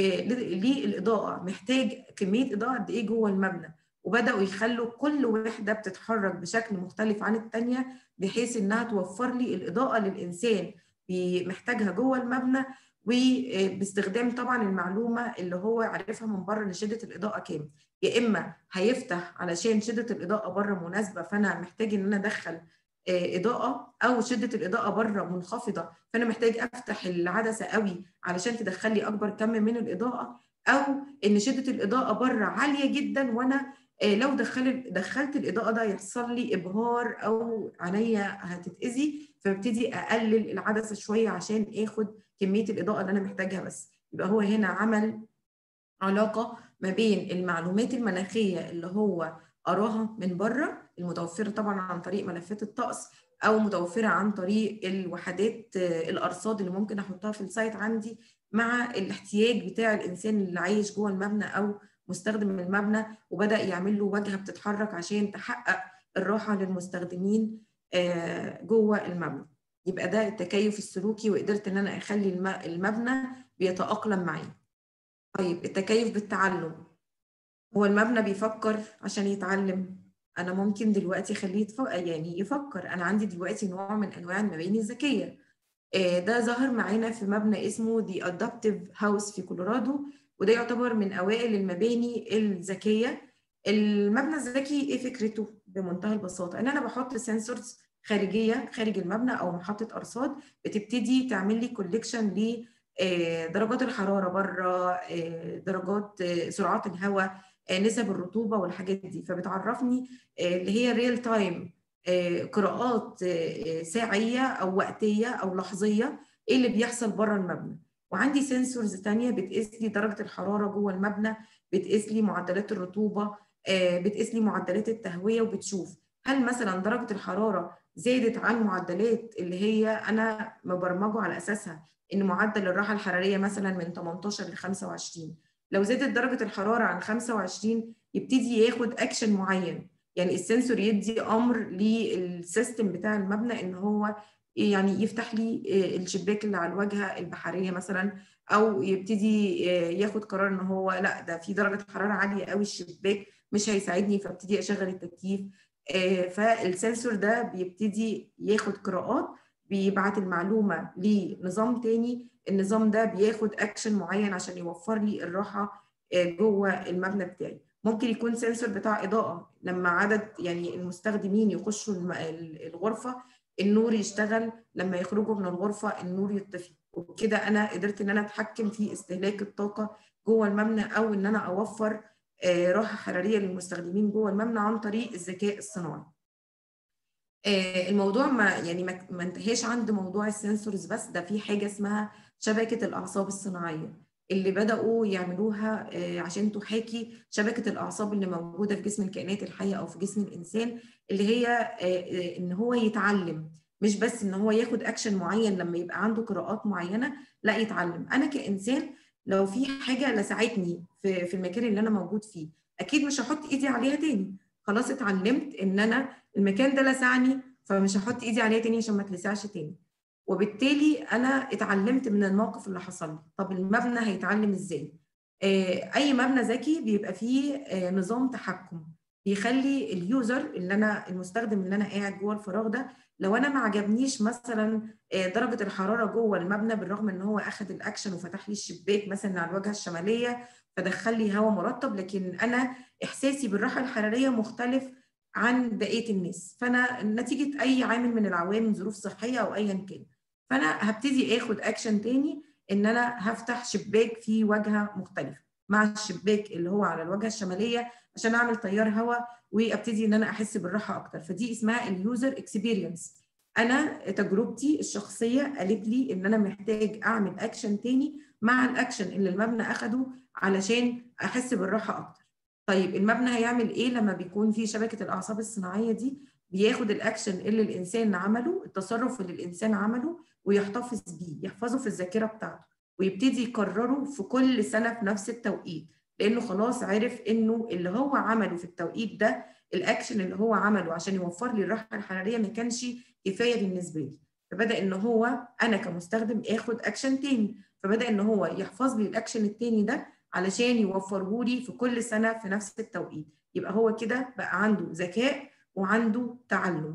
للاضاءه محتاج كميه اضاءه قد ايه جوه المبنى وبداوا يخلوا كل وحده بتتحرك بشكل مختلف عن الثانيه بحيث انها توفر لي الاضاءه للانسان محتاجها جوه المبنى وباستخدام طبعا المعلومه اللي هو عارفها من بره ان شده الاضاءه كام يا اما هيفتح علشان شده الاضاءه بره مناسبه فانا محتاج ان انا ادخل اضاءه او شده الاضاءه بره منخفضه فانا محتاج افتح العدسه قوي علشان تدخل لي اكبر كم من الاضاءه او ان شده الاضاءه بره عاليه جدا وانا لو دخلت دخلت الاضاءه ده يحصل لي ابهار او عينيا هتتاذي فببتدي اقلل العدسه شويه عشان اخد كميه الاضاءه اللي انا محتاجها بس يبقى هو هنا عمل علاقه ما بين المعلومات المناخيه اللي هو قراها من بره المتوفره طبعا عن طريق ملفات الطقس او متوفره عن طريق الوحدات الارصاد اللي ممكن احطها في السايت عندي مع الاحتياج بتاع الانسان اللي عايش جوه المبنى او مستخدم المبنى وبدا يعمل له واجهه بتتحرك عشان تحقق الراحه للمستخدمين جوه المبنى يبقى ده التكيف السلوكي وقدرت ان انا اخلي المبنى بيتاقلم معي طيب التكيف بالتعلم هو المبنى بيفكر عشان يتعلم انا ممكن دلوقتي اخليه يعني يفكر انا عندي دلوقتي نوع من انواع المباني الذكيه ده ظهر معانا في مبنى اسمه دي ادابتيف هاوس في كولورادو وده يعتبر من اوائل المباني الذكيه المبنى الذكي ايه فكرته بمنتهى البساطه ان انا بحط سنسورز خارجيه خارج المبنى او محطه ارصاد بتبتدي تعمل لي كوليكشن ل درجات الحراره بره درجات سرعات الهواء نسب الرطوبه والحاجات دي فبتعرفني اللي هي ريل تايم قراءات ساعيه او وقتيه او لحظيه ايه اللي بيحصل بره المبنى وعندي سنسورز ثانيه بتقيس لي درجه الحراره جوه المبنى بتقيس لي معدلات الرطوبه بتقيس لي معدلات التهويه وبتشوف هل مثلا درجه الحراره زادت عن معدلات اللي هي انا مبرمجه على اساسها ان معدل الراحه الحراريه مثلا من 18 ل 25 لو زادت درجه الحراره عن 25 يبتدي ياخد اكشن معين يعني السنسور يدي امر للسيستم بتاع المبنى ان هو يعني يفتح لي الشباك اللي على الواجهه البحريه مثلا او يبتدي ياخد قرار ان هو لا ده في درجه حراره عاليه قوي الشباك مش هيساعدني فابتدي اشغل التكييف فالسنسور ده بيبتدي ياخد قراءات بيبعت المعلومه لنظام تاني النظام ده بياخد اكشن معين عشان يوفر لي الراحه جوه المبنى بتاعي ممكن يكون سنسور بتاع اضاءه لما عدد يعني المستخدمين يخشوا الغرفه النور يشتغل لما يخرجوا من الغرفه النور يطفي وبكده انا قدرت ان انا اتحكم في استهلاك الطاقه جوه المبنى او ان انا اوفر راحه حراريه للمستخدمين جوه المبنى عن طريق الذكاء الصناعي. الموضوع ما يعني ما انتهاش عند موضوع السنسورز بس ده في حاجه اسمها شبكه الاعصاب الصناعيه اللي بداوا يعملوها عشان تحاكي شبكه الاعصاب اللي موجوده في جسم الكائنات الحيه او في جسم الانسان اللي هي ان هو يتعلم مش بس ان هو ياخد اكشن معين لما يبقى عنده قراءات معينه لا يتعلم انا كانسان لو في حاجه لسعتني في في المكان اللي انا موجود فيه اكيد مش هحط ايدي عليها تاني خلاص اتعلمت ان انا المكان ده لسعني فمش هحط ايدي عليها تاني عشان ما تلسعش تاني وبالتالي انا اتعلمت من الموقف اللي حصل لي طب المبنى هيتعلم ازاي اي مبنى ذكي بيبقى فيه نظام تحكم بيخلي اليوزر اللي انا المستخدم اللي انا قاعد جوه الفراغ ده لو انا ما عجبنيش مثلا درجه الحراره جوه المبنى بالرغم ان هو اخذ الاكشن وفتح لي الشباك مثلا على الواجهه الشماليه فدخل لي هواء مرطب لكن انا احساسي بالراحه الحراريه مختلف عن بقيه الناس فانا نتيجه اي عامل من العوامل ظروف صحيه او ايا كان فانا هبتدي اخد اكشن تاني ان انا هفتح شباك فيه واجهه مختلفه مع الشباك اللي هو على الواجهه الشماليه عشان اعمل تيار هواء وابتدي ان انا احس بالراحه اكتر فدي اسمها اليوزر اكسبيرينس انا تجربتي الشخصيه قالت لي ان انا محتاج اعمل اكشن تاني مع الاكشن اللي المبنى اخده علشان احس بالراحه اكتر طيب المبنى هيعمل ايه لما بيكون في شبكه الاعصاب الصناعيه دي بياخد الاكشن اللي الانسان عمله التصرف اللي الانسان عمله ويحتفظ بيه يحفظه في الذاكره بتاعته ويبتدي يكرره في كل سنه في نفس التوقيت لانه خلاص عرف انه اللي هو عمله في التوقيت ده الاكشن اللي هو عمله عشان يوفر لي الراحه الحراريه ما كانش كفايه بالنسبه لي فبدا ان هو انا كمستخدم اخد اكشن تاني فبدا ان هو يحفظ لي الاكشن التاني ده علشان يوفره لي في كل سنه في نفس التوقيت يبقى هو كده بقى عنده ذكاء وعنده تعلم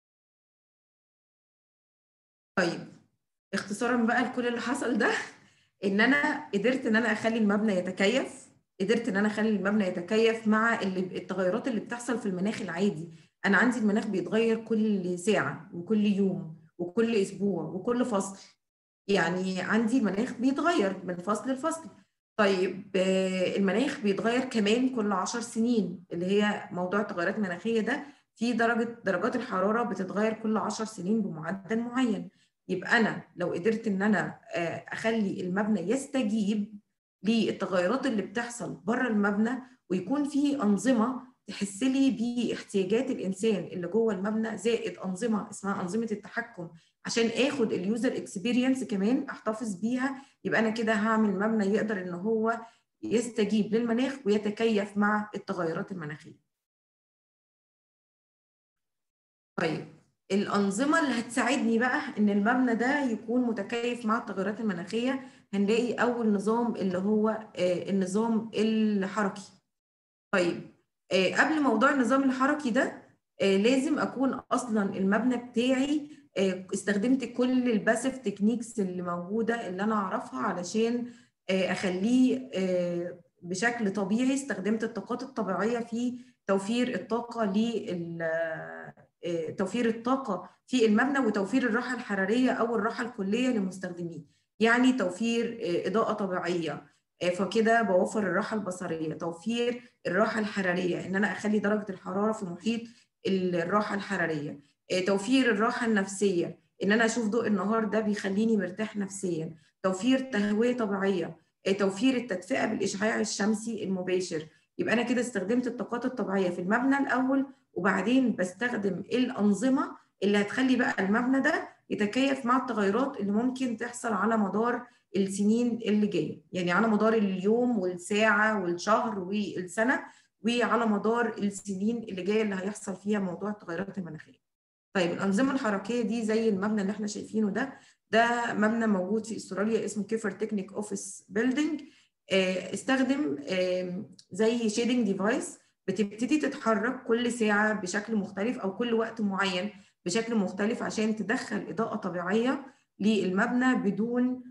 طيب اختصارا بقى لكل اللي حصل ده ان انا قدرت ان انا اخلي المبنى يتكيف قدرت ان انا اخلي المبنى يتكيف مع اللي التغيرات اللي بتحصل في المناخ العادي انا عندي المناخ بيتغير كل ساعه وكل يوم وكل اسبوع وكل فصل يعني عندي المناخ بيتغير من فصل لفصل طيب المناخ بيتغير كمان كل 10 سنين اللي هي موضوع التغيرات المناخيه ده في درجه درجات الحراره بتتغير كل 10 سنين بمعدل معين يبقى انا لو قدرت ان انا اخلي المبنى يستجيب للتغيرات اللي بتحصل بره المبنى ويكون في انظمه تحس لي باحتياجات الانسان اللي جوه المبنى زائد انظمه اسمها انظمه التحكم عشان اخد اليوزر اكسبيرينس كمان احتفظ بيها يبقى انا كده هعمل مبنى يقدر ان هو يستجيب للمناخ ويتكيف مع التغيرات المناخيه. طيب الانظمه اللي هتساعدني بقى ان المبنى ده يكون متكيف مع التغيرات المناخيه هنلاقي اول نظام اللي هو النظام الحركي. طيب قبل موضوع النظام الحركي ده لازم اكون اصلا المبنى بتاعي استخدمت كل الباسيف تكنيكس اللي موجوده اللي انا اعرفها علشان اخليه بشكل طبيعي استخدمت الطاقات الطبيعيه في توفير الطاقه لل توفير الطاقه في المبنى وتوفير الراحه الحراريه او الراحه الكليه للمستخدمين يعني توفير اضاءه طبيعيه فكده بوفر الراحه البصريه توفير الراحه الحراريه ان انا اخلي درجه الحراره في محيط الراحه الحراريه توفير الراحه النفسيه ان انا اشوف ضوء النهار ده بيخليني مرتاح نفسيا توفير تهويه طبيعيه توفير التدفئه بالاشعاع الشمسي المباشر يبقى انا كده استخدمت الطاقات الطبيعيه في المبنى الاول وبعدين بستخدم الانظمه اللي هتخلي بقى المبنى ده يتكيف مع التغيرات اللي ممكن تحصل على مدار السنين اللي جايه يعني على مدار اليوم والساعه والشهر والسنه وعلى مدار السنين اللي جايه اللي هيحصل فيها موضوع التغيرات المناخيه طيب الانظمه الحركيه دي زي المبنى اللي احنا شايفينه ده ده مبنى موجود في استراليا اسمه كيفر تكنيك اوفيس بيلدينج استخدم زي شيدنج ديفايس بتبتدي تتحرك كل ساعه بشكل مختلف او كل وقت معين بشكل مختلف عشان تدخل اضاءه طبيعيه للمبنى بدون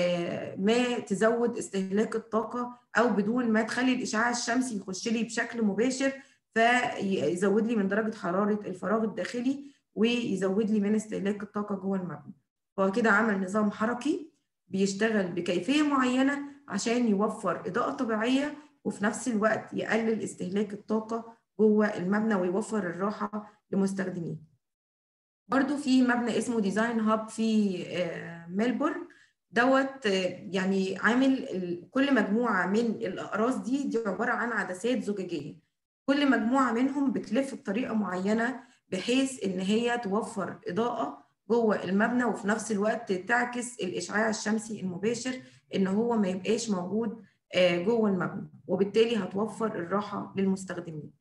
ما تزود استهلاك الطاقه او بدون ما تخلي الاشعاع الشمسي يخش لي بشكل مباشر فيزود لي من درجه حراره الفراغ الداخلي ويزود لي من استهلاك الطاقه جوه المبنى هو كده عمل نظام حركي بيشتغل بكيفيه معينه عشان يوفر اضاءه طبيعيه وفي نفس الوقت يقلل استهلاك الطاقه جوه المبنى ويوفر الراحه لمستخدميه برضو في مبنى اسمه ديزاين هاب في ميلبورن دوت يعني عامل كل مجموعه من الاقراص دي دي عباره عن عدسات زجاجيه كل مجموعه منهم بتلف بطريقه معينه بحيث ان هي توفر اضاءه جوه المبنى وفي نفس الوقت تعكس الاشعاع الشمسي المباشر ان هو ما يبقاش موجود جوه المبنى وبالتالي هتوفر الراحه للمستخدمين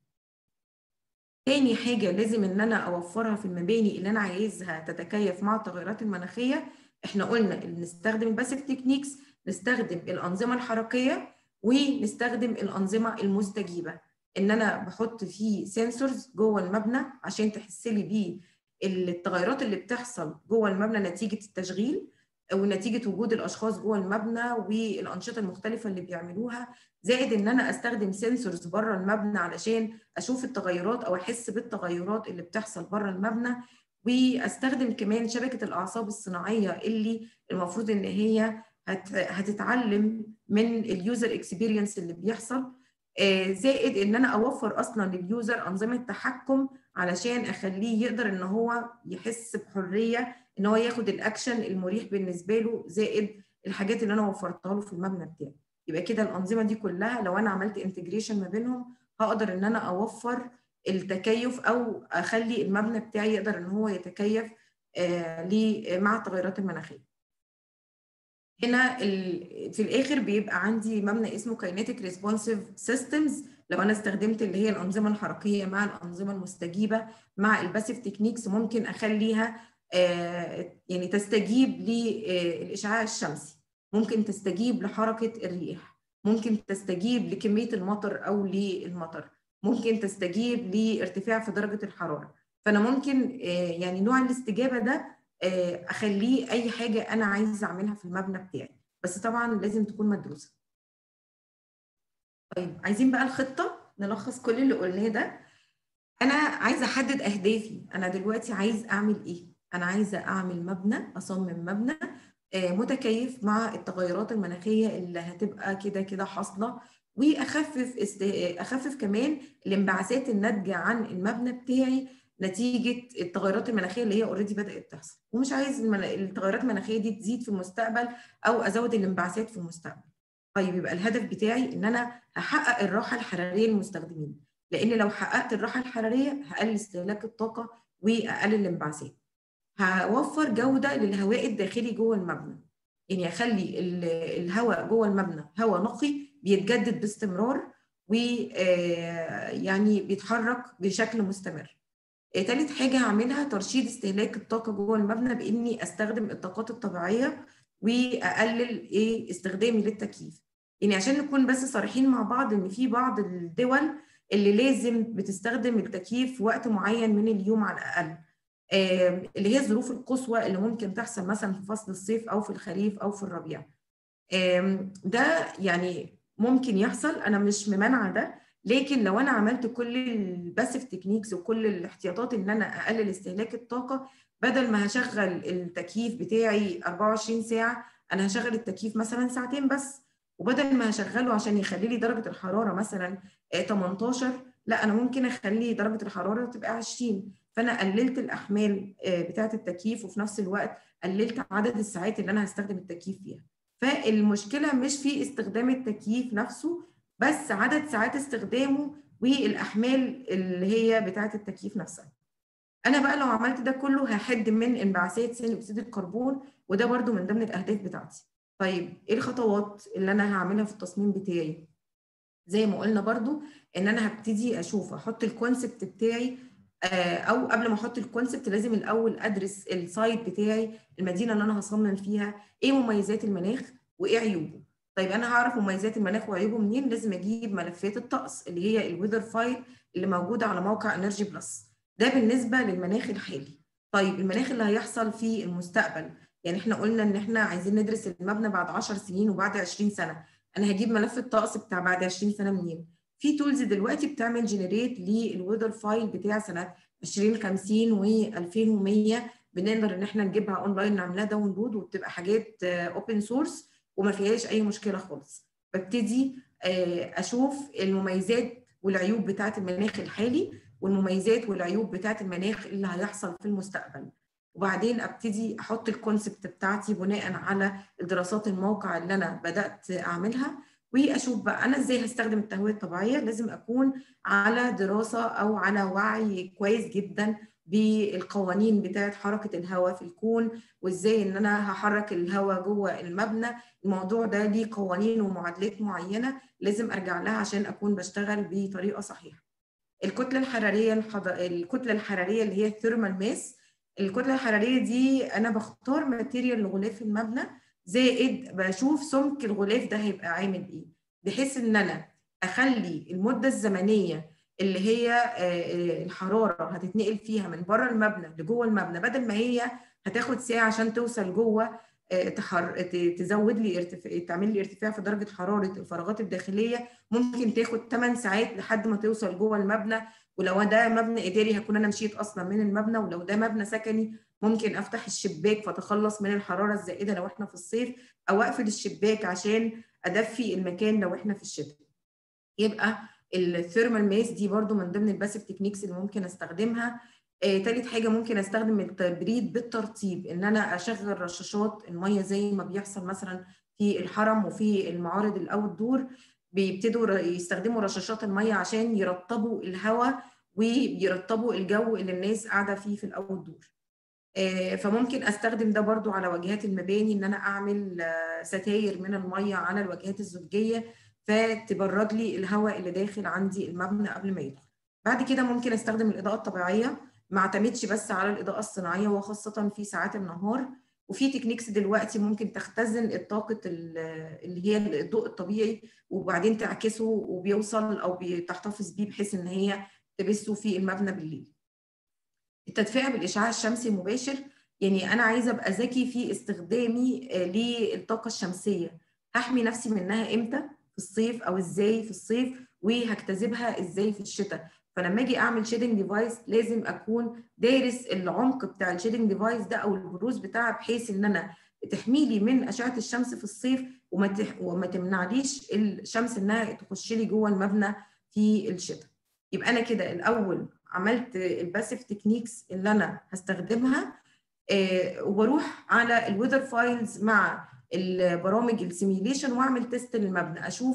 تاني حاجة لازم إن أنا أوفرها في المباني اللي أنا عايزها تتكيف مع التغيرات المناخية إحنا قلنا إن نستخدم الباسيف تكنيكس نستخدم الأنظمة الحركية ونستخدم الأنظمة المستجيبة إن أنا بحط فيه سنسورز جوه المبنى عشان تحس لي بيه التغيرات اللي بتحصل جوه المبنى نتيجة التشغيل ونتيجة وجود الأشخاص جوه المبنى والأنشطة المختلفة اللي بيعملوها زائد إن أنا أستخدم سنسورز بره المبنى علشان أشوف التغيرات أو أحس بالتغيرات اللي بتحصل بره المبنى واستخدم كمان شبكة الأعصاب الصناعية اللي المفروض إن هي هتتعلم من اليوزر اكسبيرينس اللي بيحصل زائد إن أنا أوفر أصلا لليوزر أنظمة تحكم علشان أخليه يقدر إن هو يحس بحرية ان هو ياخد الاكشن المريح بالنسبه له زائد الحاجات اللي انا وفرتها له في المبنى بتاعي يبقى كده الانظمه دي كلها لو انا عملت انتجريشن ما بينهم هقدر ان انا اوفر التكيف او اخلي المبنى بتاعي يقدر ان هو يتكيف آه مع التغيرات المناخيه هنا في الاخر بيبقى عندي مبنى اسمه كاينيتيك ريسبونسيف سيستمز لو انا استخدمت اللي هي الانظمه الحركيه مع الانظمه المستجيبه مع الباسيف تكنيكس ممكن اخليها يعني تستجيب للإشعاع الشمسي ممكن تستجيب لحركة الريح ممكن تستجيب لكمية المطر أو للمطر ممكن تستجيب لارتفاع في درجة الحرارة فأنا ممكن يعني نوع الاستجابة ده أخليه أي حاجة أنا عايزة أعملها في المبنى بتاعي بس طبعا لازم تكون مدروسة طيب عايزين بقى الخطة نلخص كل اللي قلناه ده أنا عايزة أحدد أهدافي أنا دلوقتي عايز أعمل إيه انا عايزه اعمل مبنى اصمم مبنى متكيف مع التغيرات المناخيه اللي هتبقى كده كده حاصله واخفف است... اخفف كمان الانبعاثات الناتجه عن المبنى بتاعي نتيجه التغيرات المناخيه اللي هي اوريدي بدات تحصل ومش عايز المن... التغيرات المناخيه دي تزيد في المستقبل او ازود الانبعاثات في المستقبل طيب يبقى الهدف بتاعي ان انا احقق الراحه الحراريه للمستخدمين لان لو حققت الراحه الحراريه هقلل استهلاك الطاقه واقلل الانبعاثات هوفر جوده للهواء الداخلي جوه المبنى يعني اخلي الهواء جوه المبنى هواء نقي بيتجدد باستمرار ويعني بيتحرك بشكل مستمر ثالث حاجة هعملها ترشيد استهلاك الطاقة جوه المبنى بإني أستخدم الطاقات الطبيعية وأقلل إيه استخدامي للتكييف. يعني عشان نكون بس صريحين مع بعض إن في بعض الدول اللي لازم بتستخدم التكييف في وقت معين من اليوم على الأقل. اللي هي الظروف القصوى اللي ممكن تحصل مثلا في فصل الصيف أو في الخريف أو في الربيع. ده يعني ممكن يحصل أنا مش ممانعة ده لكن لو انا عملت كل الباسيف تكنيكس وكل الاحتياطات ان انا اقلل استهلاك الطاقه بدل ما هشغل التكييف بتاعي 24 ساعه انا هشغل التكييف مثلا ساعتين بس وبدل ما هشغله عشان يخلي لي درجه الحراره مثلا 18 لا انا ممكن اخلي درجه الحراره تبقى 20 فانا قللت الاحمال بتاعه التكييف وفي نفس الوقت قللت عدد الساعات اللي انا هستخدم التكييف فيها فالمشكله مش في استخدام التكييف نفسه بس عدد ساعات استخدامه والاحمال اللي هي بتاعه التكييف نفسها انا بقى لو عملت ده كله هحد من انبعاثات ثاني اكسيد الكربون وده برده من ضمن الاهداف بتاعتي طيب ايه الخطوات اللي انا هعملها في التصميم بتاعي زي ما قلنا برده ان انا هبتدي اشوف احط الكونسبت بتاعي او قبل ما احط الكونسبت لازم الاول ادرس السايت بتاعي المدينه اللي انا هصمم فيها ايه مميزات المناخ وايه عيوبه طيب انا هعرف مميزات المناخ وعيوبه منين لازم اجيب ملفات الطقس اللي هي الويذر فايل اللي موجوده على موقع انرجي بلس ده بالنسبه للمناخ الحالي طيب المناخ اللي هيحصل في المستقبل يعني احنا قلنا ان احنا عايزين ندرس المبنى بعد 10 سنين وبعد 20 سنه انا هجيب ملف الطقس بتاع بعد 20 سنه منين في تولز دلوقتي بتعمل جنريت للويذر فايل بتاع سنه 2050 و2100 بنقدر ان احنا نجيبها اونلاين نعملها داونلود وبتبقى حاجات اوبن سورس وما فيهاش اي مشكله خالص ببتدي اشوف المميزات والعيوب بتاعه المناخ الحالي والمميزات والعيوب بتاعه المناخ اللي هيحصل في المستقبل وبعدين ابتدي احط الكونسبت بتاعتي بناء على الدراسات الموقع اللي انا بدات اعملها واشوف بقى انا ازاي هستخدم التهويه الطبيعيه لازم اكون على دراسه او على وعي كويس جدا بالقوانين بتاعه حركه الهواء في الكون وازاي ان انا هحرك الهواء جوه المبنى الموضوع ده ليه قوانين ومعادلات معينه لازم ارجع لها عشان اكون بشتغل بطريقه صحيحه الكتله الحراريه الحض... الكتله الحراريه اللي هي الثيرمال ماس الكتله الحراريه دي انا بختار ماتيريال لغلاف المبنى زائد بشوف سمك الغلاف ده هيبقى عامل ايه بحيث ان انا اخلي المده الزمنيه اللي هي الحراره هتتنقل فيها من بره المبنى لجوه المبنى بدل ما هي هتاخد ساعه عشان توصل جوه تحر... تزود لي ارتفاع تعمل لي ارتفاع في درجه حراره الفراغات الداخليه ممكن تاخد 8 ساعات لحد ما توصل جوه المبنى ولو ده مبنى اداري هكون انا مشيت اصلا من المبنى ولو ده مبنى سكني ممكن افتح الشباك فاتخلص من الحراره الزائده لو احنا في الصيف او اقفل الشباك عشان ادفي المكان لو احنا في الشتاء يبقى الثيرمال ماس دي برضو من ضمن الباسيف تكنيكس اللي ممكن استخدمها آه، تالت حاجة ممكن استخدم التبريد بالترطيب ان انا اشغل رشاشات المية زي ما بيحصل مثلا في الحرم وفي المعارض الاوت دور بيبتدوا يستخدموا رشاشات المية عشان يرطبوا الهواء ويرطبوا الجو اللي الناس قاعدة فيه في الاوت دور آه، فممكن استخدم ده برضو على واجهات المباني ان انا اعمل آه، ستاير من المية على الواجهات الزجية فتبرد لي الهواء اللي داخل عندي المبنى قبل ما يدخل بعد كده ممكن استخدم الاضاءه الطبيعيه ما اعتمدش بس على الاضاءه الصناعيه وخاصه في ساعات النهار وفي تكنيكس دلوقتي ممكن تختزن الطاقه اللي هي الضوء الطبيعي وبعدين تعكسه وبيوصل او بتحتفظ بيه بحيث ان هي تبثه في المبنى بالليل التدفئه بالاشعاع الشمسي المباشر يعني انا عايزه ابقى ذكي في استخدامي للطاقه الشمسيه هحمي نفسي منها امتى في الصيف او ازاي في الصيف وهجتذبها ازاي في الشتاء فلما اجي اعمل شيدنج ديفايس لازم اكون دارس العمق بتاع الشيدنج ديفايس ده او البروز بتاعها بحيث ان انا تحميلي من اشعه الشمس في الصيف وما تح... وما تمنعليش الشمس انها تخش لي جوه المبنى في الشتاء يبقى انا كده الاول عملت الباسيف تكنيكس اللي انا هستخدمها آه وبروح على الويذر فايلز مع البرامج السيميليشن واعمل تيست للمبنى اشوف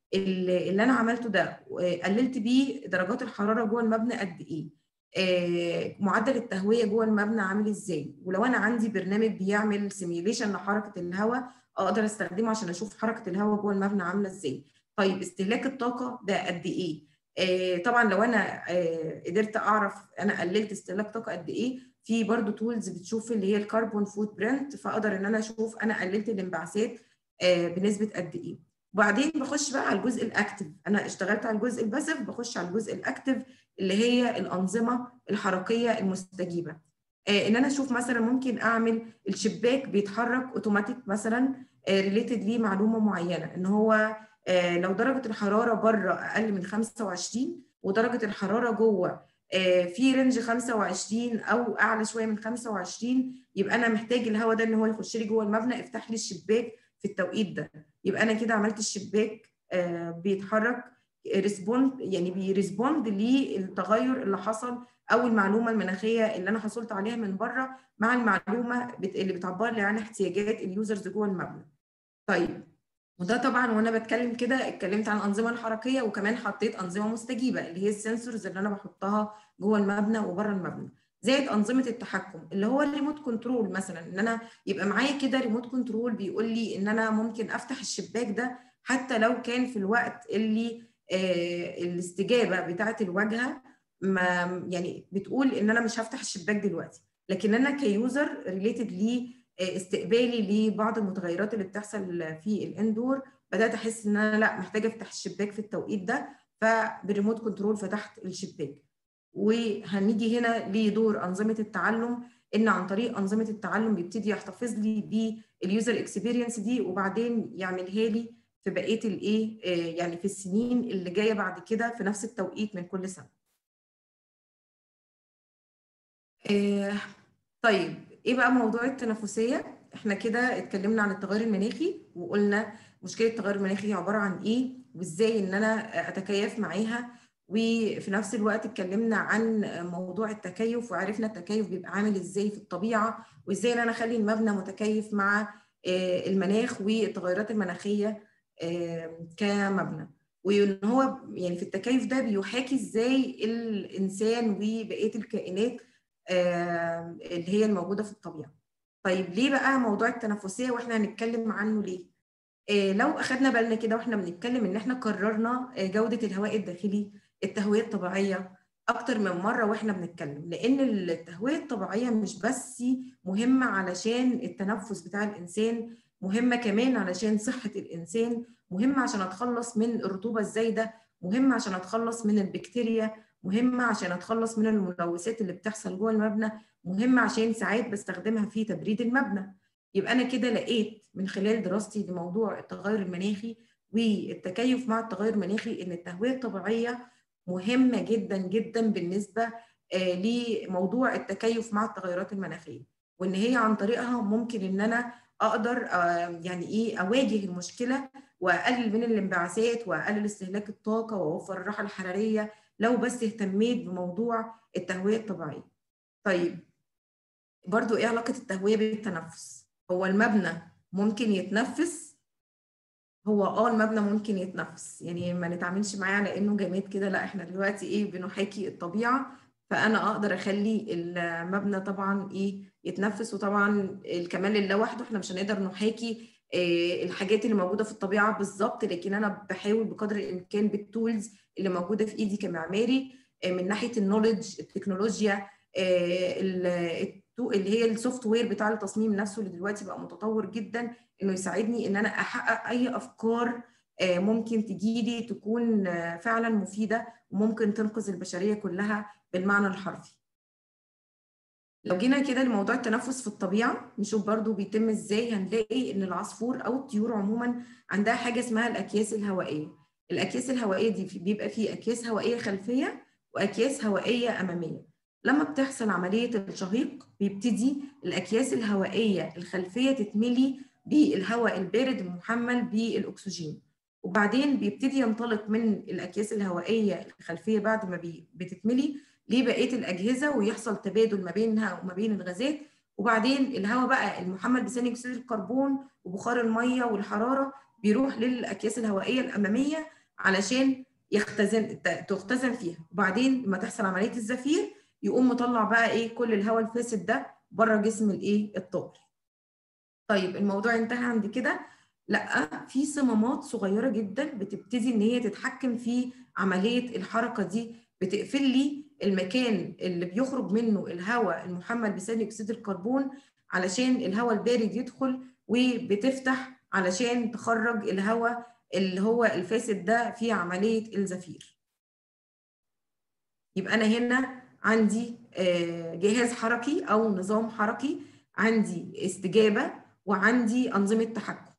اللي انا عملته ده قللت بيه درجات الحراره جوه المبنى قد ايه آه، معدل التهويه جوه المبنى عامل ازاي ولو انا عندي برنامج بيعمل سيميوليشن لحركه الهواء اقدر استخدمه عشان اشوف حركه الهواء جوه المبنى عامله ازاي طيب استهلاك الطاقه ده قد ايه آه، طبعا لو انا آه، قدرت اعرف انا قللت استهلاك طاقه قد ايه في برضو تولز بتشوف اللي هي الكربون فوت برنت فاقدر ان انا اشوف انا قللت الانبعاثات بنسبه قد ايه وبعدين بخش بقى على الجزء الاكتف انا اشتغلت على الجزء الباسف بخش على الجزء الاكتف اللي هي الانظمه الحركيه المستجيبه آه ان انا اشوف مثلا ممكن اعمل الشباك بيتحرك اوتوماتيك مثلا ريليتد ليه معلومه معينه ان هو آه لو درجه الحراره بره اقل من 25 ودرجه الحراره جوه آه في رينج 25 او اعلى شويه من 25 يبقى انا محتاج الهواء ده ان هو يخش لي جوه المبنى افتح لي الشباك في التوقيت ده يبقى انا كده عملت الشباك آه بيتحرك ريسبوند يعني بيريسبوند للتغير اللي حصل او المعلومه المناخيه اللي انا حصلت عليها من بره مع المعلومه اللي بتعبر لي عن احتياجات اليوزرز جوه المبنى. طيب وده طبعا وانا بتكلم كده اتكلمت عن الانظمه الحركيه وكمان حطيت انظمه مستجيبه اللي هي السنسورز اللي انا بحطها جوه المبنى وبره المبنى. زائد انظمه التحكم اللي هو الريموت كنترول مثلا ان انا يبقى معايا كده ريموت كنترول بيقول لي ان انا ممكن افتح الشباك ده حتى لو كان في الوقت اللي آه الاستجابه بتاعه الواجهه ما يعني بتقول ان انا مش هفتح الشباك دلوقتي لكن انا كيوزر ريليتد لي استقبالي لبعض المتغيرات اللي بتحصل في الاندور بدات احس ان انا لا محتاجه افتح الشباك في التوقيت ده فبالريموت كنترول فتحت الشباك وهنيجي هنا لدور انظمه التعلم ان عن طريق انظمه التعلم بيبتدي يحتفظ لي باليوزر اكسبيرينس دي وبعدين يعملها لي في بقيه الايه يعني في السنين اللي جايه بعد كده في نفس التوقيت من كل سنه. طيب ايه بقى موضوع التنافسيه؟ احنا كده اتكلمنا عن التغير المناخي وقلنا مشكله التغير المناخي عباره عن ايه وازاي ان انا اتكيف معاها وفي نفس الوقت اتكلمنا عن موضوع التكيف وعرفنا التكيف بيبقى عامل ازاي في الطبيعه وازاي ان انا اخلي المبنى متكيف مع المناخ والتغيرات المناخيه كمبنى وان هو يعني في التكيف ده بيحاكي ازاي الانسان وبقيه الكائنات اللي هي الموجوده في الطبيعه. طيب ليه بقى موضوع التنافسيه واحنا هنتكلم عنه ليه؟ لو اخذنا بالنا كده واحنا بنتكلم ان احنا قررنا جوده الهواء الداخلي التهويه الطبيعيه اكتر من مره واحنا بنتكلم لان التهويه الطبيعيه مش بس مهمه علشان التنفس بتاع الانسان مهمه كمان علشان صحه الانسان مهمه عشان اتخلص من الرطوبه الزايده مهمه عشان اتخلص من البكتيريا مهمه عشان اتخلص من الملوثات اللي بتحصل جوه المبنى مهمه عشان ساعات بستخدمها في تبريد المبنى يبقى انا كده لقيت من خلال دراستي لموضوع التغير المناخي والتكيف مع التغير المناخي ان التهويه الطبيعيه مهمه جدا جدا بالنسبه لموضوع التكيف مع التغيرات المناخيه وان هي عن طريقها ممكن ان انا اقدر يعني ايه اواجه المشكله واقلل من الانبعاثات واقلل استهلاك الطاقه واوفر الراحه الحراريه لو بس اهتميت بموضوع التهويه الطبيعيه. طيب برضو ايه علاقه التهويه بالتنفس؟ هو المبنى ممكن يتنفس هو اه المبنى ممكن يتنفس يعني ما نتعاملش معاه على انه جماد كده لا احنا دلوقتي ايه بنحاكي الطبيعه فانا اقدر اخلي المبنى طبعا ايه يتنفس وطبعا الكمال لله وحده احنا مش هنقدر نحاكي إيه الحاجات اللي موجوده في الطبيعه بالظبط لكن انا بحاول بقدر الامكان بالتولز اللي موجوده في ايدي كمعماري إيه من ناحيه النولج التكنولوجيا إيه اللي هي السوفت وير بتاع التصميم نفسه اللي دلوقتي بقى متطور جدا انه يساعدني ان انا احقق اي افكار ممكن تجيلي تكون فعلا مفيده وممكن تنقذ البشريه كلها بالمعنى الحرفي. لو جينا كده لموضوع التنفس في الطبيعه نشوف برضو بيتم ازاي هنلاقي ان العصفور او الطيور عموما عندها حاجه اسمها الاكياس الهوائيه. الاكياس الهوائيه دي بيبقى فيه اكياس هوائيه خلفيه واكياس هوائيه اماميه. لما بتحصل عمليه الشهيق بيبتدي الاكياس الهوائيه الخلفيه تتملي بالهواء البارد المحمل بالاكسجين. وبعدين بيبتدي ينطلق من الاكياس الهوائيه الخلفيه بعد ما بتتملي لبقيه الاجهزه ويحصل تبادل ما بينها وما بين الغازات وبعدين الهواء بقى المحمل بثاني اكسيد الكربون وبخار الميه والحراره بيروح للاكياس الهوائيه الاماميه علشان يختزن تختزن فيها وبعدين لما تحصل عمليه الزفير يقوم مطلع بقى ايه كل الهواء الفاسد ده بره جسم الايه الطائر طيب الموضوع انتهى عند كده لا في صمامات صغيره جدا بتبتدي ان هي تتحكم في عمليه الحركه دي بتقفل لي المكان اللي بيخرج منه الهواء المحمل بثاني اكسيد الكربون علشان الهواء البارد يدخل وبتفتح علشان تخرج الهواء اللي هو الفاسد ده في عمليه الزفير يبقى انا هنا عندي جهاز حركي او نظام حركي عندي استجابه وعندي انظمه تحكم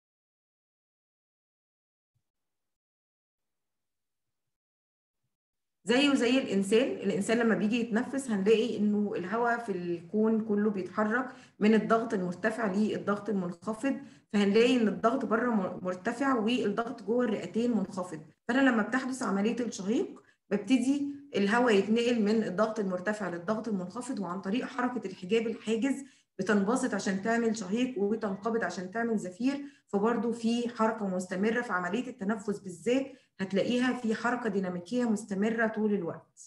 زيه زي الانسان الانسان لما بيجي يتنفس هنلاقي انه الهواء في الكون كله بيتحرك من الضغط المرتفع للضغط المنخفض فهنلاقي ان الضغط بره مرتفع والضغط جوه الرئتين منخفض فانا لما بتحدث عمليه الشهيق ببتدي الهواء يتنقل من الضغط المرتفع للضغط المنخفض وعن طريق حركه الحجاب الحاجز بتنبسط عشان تعمل شهيق وتنقبض عشان تعمل زفير فبرضه في حركه مستمره في عمليه التنفس بالذات هتلاقيها في حركه ديناميكيه مستمره طول الوقت.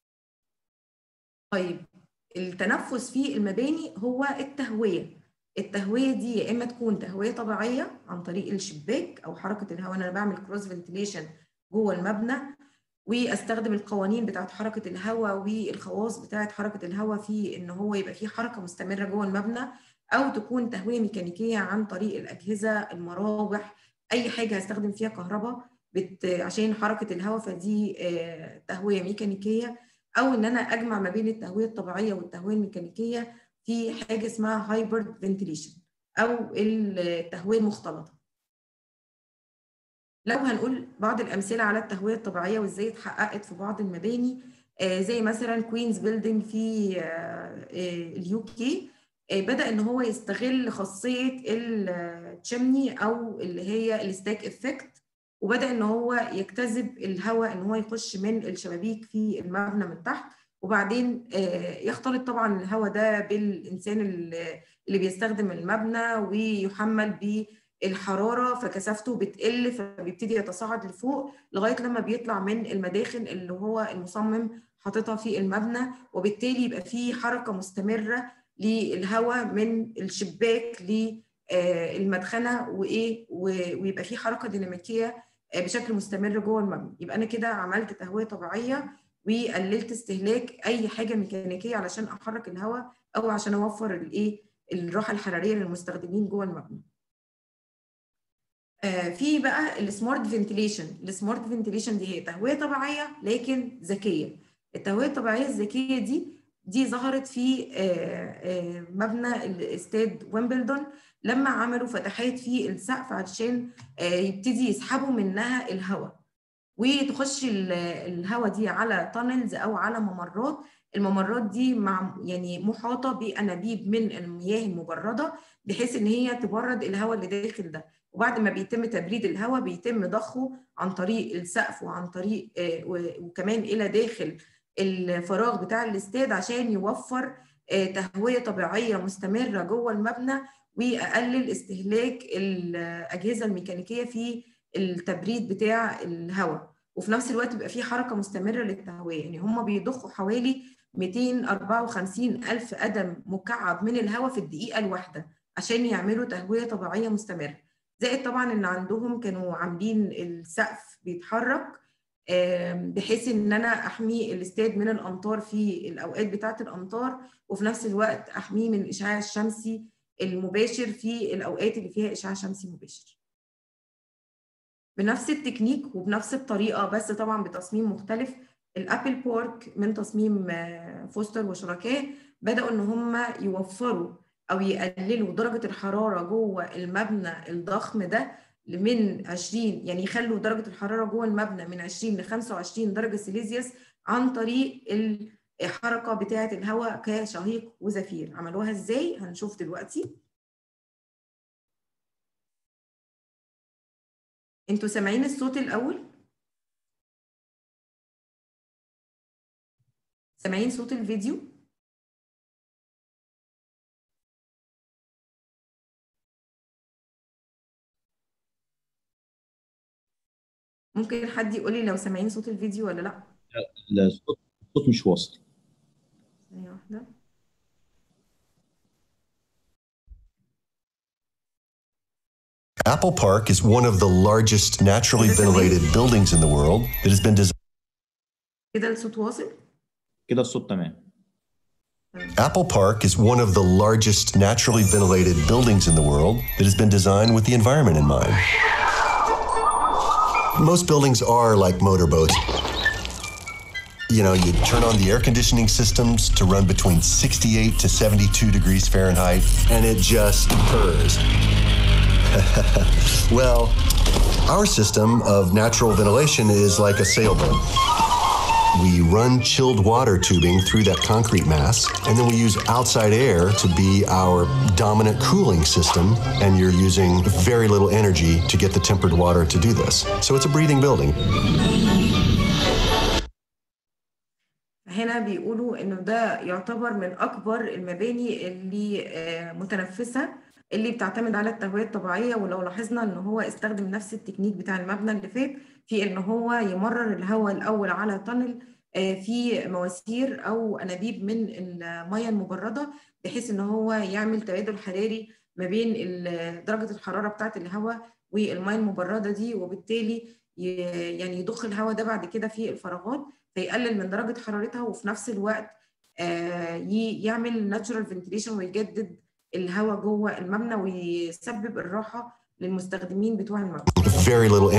طيب التنفس في المباني هو التهويه. التهويه دي يا اما تكون تهويه طبيعيه عن طريق الشباك او حركه الهواء انا بعمل كروس فنتيليشن جوه المبنى واستخدم القوانين بتاعت حركه الهواء والخواص بتاعت حركه الهواء في ان هو يبقى فيه حركه مستمره جوه المبنى او تكون تهويه ميكانيكيه عن طريق الاجهزه المراوح اي حاجه هستخدم فيها كهرباء بت... عشان حركه الهواء فدي آه تهويه ميكانيكيه او ان انا اجمع ما بين التهويه الطبيعيه والتهويه الميكانيكيه في حاجه اسمها هايبرد فنتيليشن او التهويه المختلطه لو هنقول بعض الامثله على التهويه الطبيعيه وازاي اتحققت في بعض المباني آه زي مثلا كوينز بيلدينج في آه اليو كي بدا ان هو يستغل خاصيه التشمني او اللي هي الستاك افكت وبدا ان هو يجتذب الهواء ان هو يخش من الشبابيك في المبنى من تحت وبعدين يختلط طبعا الهواء ده بالانسان اللي بيستخدم المبنى ويحمل بالحراره فكثافته بتقل فبيبتدي يتصاعد لفوق لغايه لما بيطلع من المداخن اللي هو المصمم حاططها في المبنى وبالتالي يبقى في حركه مستمره للهواء من الشباك للمدخنه وايه ويبقى في حركه ديناميكيه بشكل مستمر جوه المبنى يبقى انا كده عملت تهويه طبيعيه وقللت استهلاك اي حاجه ميكانيكيه علشان احرك الهواء او عشان اوفر الايه الراحه الحراريه للمستخدمين جوه المبنى آه في بقى السمارت فنتيليشن السمارت فنتيليشن دي هي تهويه طبيعيه لكن ذكيه التهويه الطبيعيه الذكيه دي دي ظهرت في مبنى الاستاد ويمبلدون لما عملوا فتحات في السقف عشان يبتدي يسحبوا منها الهواء وتخش الهواء دي على تانلز او على ممرات الممرات دي مع يعني محاطه بانابيب من المياه المبرده بحيث ان هي تبرد الهواء اللي داخل ده وبعد ما بيتم تبريد الهواء بيتم ضخه عن طريق السقف وعن طريق وكمان الى داخل الفراغ بتاع الاستاد عشان يوفر تهويه طبيعيه مستمره جوه المبنى ويقلل استهلاك الاجهزه الميكانيكيه في التبريد بتاع الهواء وفي نفس الوقت بيبقى في حركه مستمره للتهويه يعني هم بيضخوا حوالي 254 الف قدم مكعب من الهواء في الدقيقه الواحده عشان يعملوا تهويه طبيعيه مستمره زائد طبعا ان عندهم كانوا عاملين السقف بيتحرك بحيث ان انا احمي الاستاد من الامطار في الاوقات بتاعه الامطار وفي نفس الوقت احميه من الاشعاع الشمسي المباشر في الاوقات اللي فيها اشعاع شمسي مباشر بنفس التكنيك وبنفس الطريقه بس طبعا بتصميم مختلف الابل بورك من تصميم فوستر وشركائه بداوا ان هم يوفروا او يقللوا درجه الحراره جوه المبنى الضخم ده من 20 يعني يخلوا درجه الحراره جوه المبنى من 20 ل 25 درجه سيليزيوس عن طريق الحركه بتاعه الهواء كشهيق وزفير عملوها ازاي هنشوف دلوقتي انتوا سامعين الصوت الاول سامعين صوت الفيديو ممكن حد يقول لي لو سامعين صوت الفيديو ولا لا لا الصوت الصوت مش واصل ثانية واحدة Apple Park is one of the largest naturally Is this ventilated buildings in the world that has been designed. كده الصوت واصل كده الصوت تمام Apple Park is one of the largest naturally ventilated buildings in the world that has been designed with the environment in mind. Most buildings are like motorboats. You know, you turn on the air conditioning systems to run between 68 to 72 degrees Fahrenheit, and it just purrs. well, our system of natural ventilation is like a sailboat. We run chilled water tubing through that concrete mass, and then we use outside air to be our dominant cooling system, and you're using very little energy to get the tempered water to do this. So it's a breathing building. هنا بيقولوا انه ده يعتبر من اكبر المباني اللي آه، متنفسه اللي بتعتمد على التهويه الطبيعيه ولو لاحظنا ان هو استخدم نفس التكنيك بتاع المبنى اللي فات في ان هو يمرر الهواء الاول على تانل آه، في مواسير او انابيب من الميه المبرده بحيث ان هو يعمل تبادل حراري ما بين ال- درجه الحراره بتاعه الهواء والميه المبرده دي وبالتالي ي- يعني يضخ الهواء ده بعد كده في الفراغات فيقلل من درجه حرارتها وفي نفس الوقت آه، ي- يعمل ناتشورال فنتيليشن ويجدد الهواء جوه المبنى ويسبب الراحه للمستخدمين بتوع المبنى Very little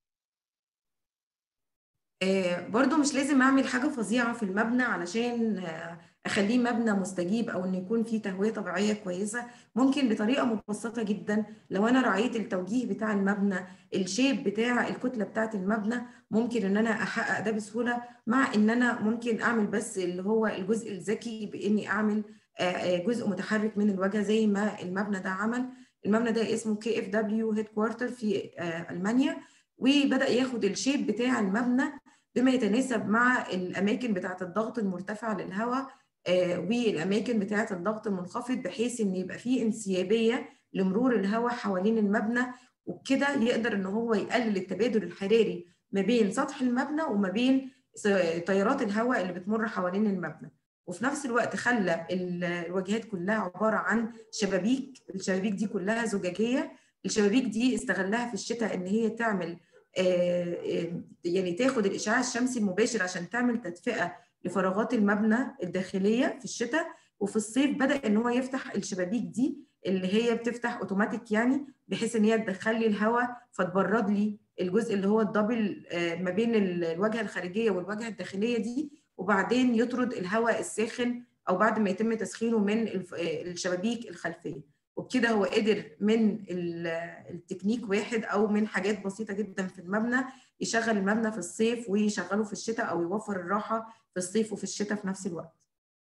آه، برضو مش لازم اعمل حاجه فظيعه في المبنى علشان آه، اخليه مبنى مستجيب او ان يكون فيه تهويه طبيعيه كويسه ممكن بطريقه مبسطه جدا لو انا راعيت التوجيه بتاع المبنى الشيب بتاع الكتله بتاعه المبنى ممكن ان انا احقق ده بسهوله مع ان انا ممكن اعمل بس اللي هو الجزء الذكي باني اعمل آه، آه، جزء متحرك من الواجهه زي ما المبنى ده عمل المبنى ده اسمه كي اف دبليو هيد كوارتر في آه، المانيا وبدا ياخد الشيب بتاع المبنى بما يتناسب مع الاماكن بتاعه الضغط المرتفع للهواء آه، والاماكن بتاعه الضغط المنخفض بحيث ان يبقى فيه انسيابيه لمرور الهواء حوالين المبنى وبكده يقدر ان هو يقلل التبادل الحراري ما بين سطح المبنى وما بين س- تيارات الهواء اللي بتمر حوالين المبنى وفي نفس الوقت خلى ال- الواجهات كلها عباره عن شبابيك الشبابيك دي كلها زجاجيه الشبابيك دي استغلها في الشتاء ان هي تعمل آه، آه، يعني تاخد الاشعاع الشمسي المباشر عشان تعمل تدفئه لفراغات المبنى الداخليه في الشتاء وفي الصيف بدا ان هو يفتح الشبابيك دي اللي هي بتفتح اوتوماتيك يعني بحيث ان هي تدخل لي الهواء فتبرد لي الجزء اللي هو الدبل آه، ما بين ال- الواجهه الخارجيه والواجهه الداخليه دي وبعدين يطرد الهواء الساخن او بعد ما يتم تسخينه من الف- آه، الشبابيك الخلفيه وبكده هو قدر من ال- التكنيك واحد او من حاجات بسيطه جدا في المبنى يشغل المبنى في الصيف ويشغله في الشتاء او يوفر الراحه في الصيف وفي الشتاء في نفس الوقت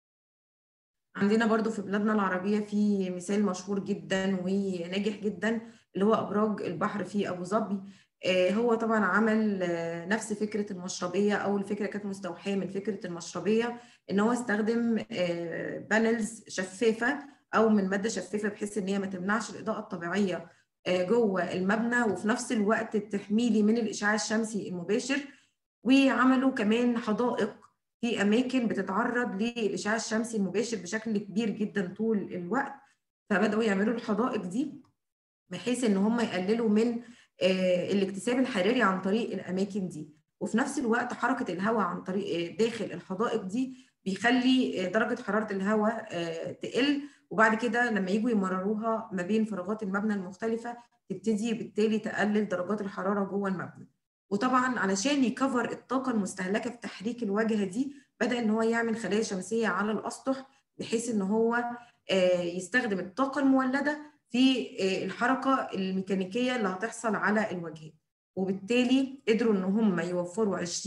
عندنا برضو في بلادنا العربية في مثال مشهور جدا وناجح جدا اللي هو أبراج البحر في أبو ظبي آه، هو طبعا عمل آه، نفس فكرة المشربية أو الفكرة كانت مستوحاة من فكرة المشربية إن هو استخدم بانلز شفافة أو من مادة شفافة بحيث إن هي ما تمنعش الإضاءة الطبيعية آه، جوه المبنى وفي نفس الوقت تحميلي من الإشعاع الشمسي المباشر وعملوا كمان حدائق في اماكن بتتعرض للاشعاع الشمسي المباشر بشكل كبير جدا طول الوقت فبداوا يعملوا الحدائق دي بحيث ان هم يقللوا من آه، الاكتساب الحراري عن طريق الاماكن دي وفي نفس الوقت حركه الهواء عن طريق آه، داخل الحدائق دي بيخلي آه، درجه حراره الهواء آه، تقل وبعد كده لما يجوا يمرروها ما بين فراغات المبنى المختلفه تبتدي بالتالي تقلل درجات الحراره جوه المبنى وطبعا علشان يكفر الطاقه المستهلكه في تحريك الواجهه دي بدا ان هو يعمل خلايا شمسيه على الاسطح بحيث ان هو آه، يستخدم الطاقه المولده في آه، الحركه الميكانيكيه اللي هتحصل على الواجهات وبالتالي قدروا ان هم يوفروا 20%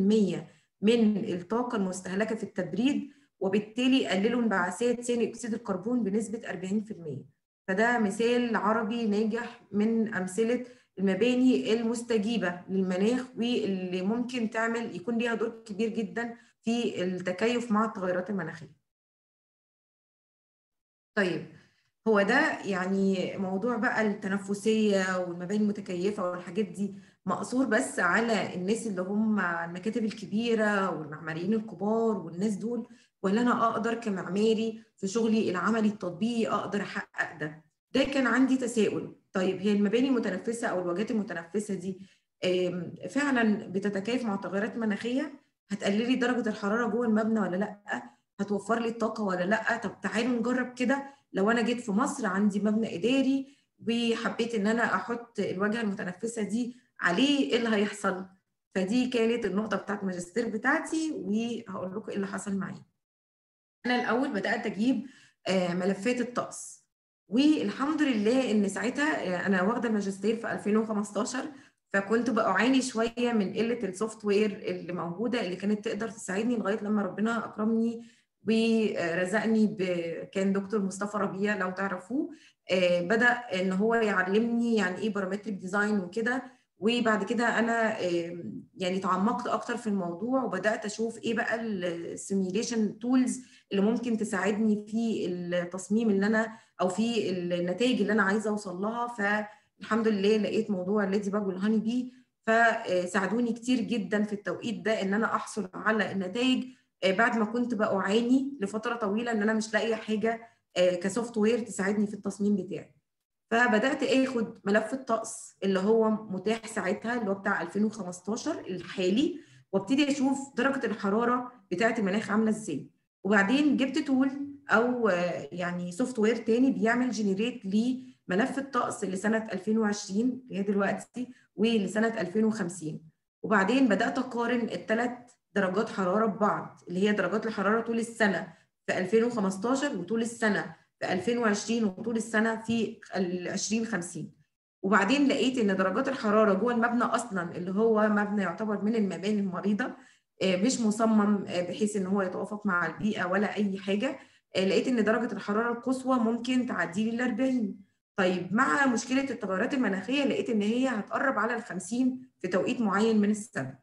من الطاقه المستهلكه في التبريد وبالتالي قللوا انبعاثات ثاني اكسيد الكربون بنسبه 40% فده مثال عربي ناجح من امثله المباني المستجيبه للمناخ واللي ممكن تعمل يكون ليها دور كبير جدا في التكيف مع التغيرات المناخيه. طيب هو ده يعني موضوع بقى التنفسيه والمباني المتكيفه والحاجات دي مقصور بس على الناس اللي هم المكاتب الكبيره والمعماريين الكبار والناس دول ولا انا اقدر كمعماري في شغلي العملي التطبيقي اقدر احقق ده ده كان عندي تساؤل طيب هي المباني المتنفسه او الواجهات المتنفسه دي فعلا بتتكيف مع التغيرات المناخيه هتقللي درجه الحراره جوه المبنى ولا لا هتوفر لي الطاقه ولا لا طب تعالوا نجرب كده لو انا جيت في مصر عندي مبنى اداري وحبيت ان انا احط الواجهه المتنفسه دي عليه ايه اللي هيحصل فدي كانت النقطه بتاعت الماجستير بتاعتي وهقول لكم ايه اللي حصل معايا انا الاول بدات اجيب ملفات الطقس والحمد لله ان ساعتها انا واخده الماجستير في 2015 فكنت بعاني شويه من قله السوفت وير اللي موجوده اللي كانت تقدر تساعدني لغايه لما ربنا اكرمني ورزقني ب... كان دكتور مصطفى ربيع لو تعرفوه بدا ان هو يعلمني يعني ايه بارامتريك ديزاين وكده وبعد كده انا يعني تعمقت اكتر في الموضوع وبدات اشوف ايه بقى السيميوليشن تولز اللي ممكن تساعدني في التصميم اللي انا او في النتائج اللي انا عايزه اوصل لها فالحمد لله لقيت موضوع الليدي باج والهاني بي فساعدوني كتير جدا في التوقيت ده ان انا احصل على النتائج بعد ما كنت بعاني لفتره طويله ان انا مش لاقيه حاجه كسوفت وير تساعدني في التصميم بتاعي فبدات اخد ملف الطقس اللي هو متاح ساعتها اللي هو بتاع 2015 الحالي وابتدي اشوف درجه الحراره بتاعه المناخ عامله ازاي وبعدين جبت تول او يعني سوفت وير تاني بيعمل جنريت لملف الطقس لسنه 2020 اللي هي دلوقتي ولسنه 2050 وبعدين بدات اقارن الثلاث درجات حراره ببعض اللي هي درجات الحراره طول السنه في 2015 وطول السنه في 2020 وطول السنه في 2050 وبعدين لقيت ان درجات الحراره جوه المبنى اصلا اللي هو مبنى يعتبر من المباني المريضه مش مصمم بحيث ان هو يتوافق مع البيئه ولا اي حاجه لقيت ان درجه الحراره القصوى ممكن تعدي لي ال 40 طيب مع مشكله التغيرات المناخيه لقيت ان هي هتقرب على ال 50 في توقيت معين من السنه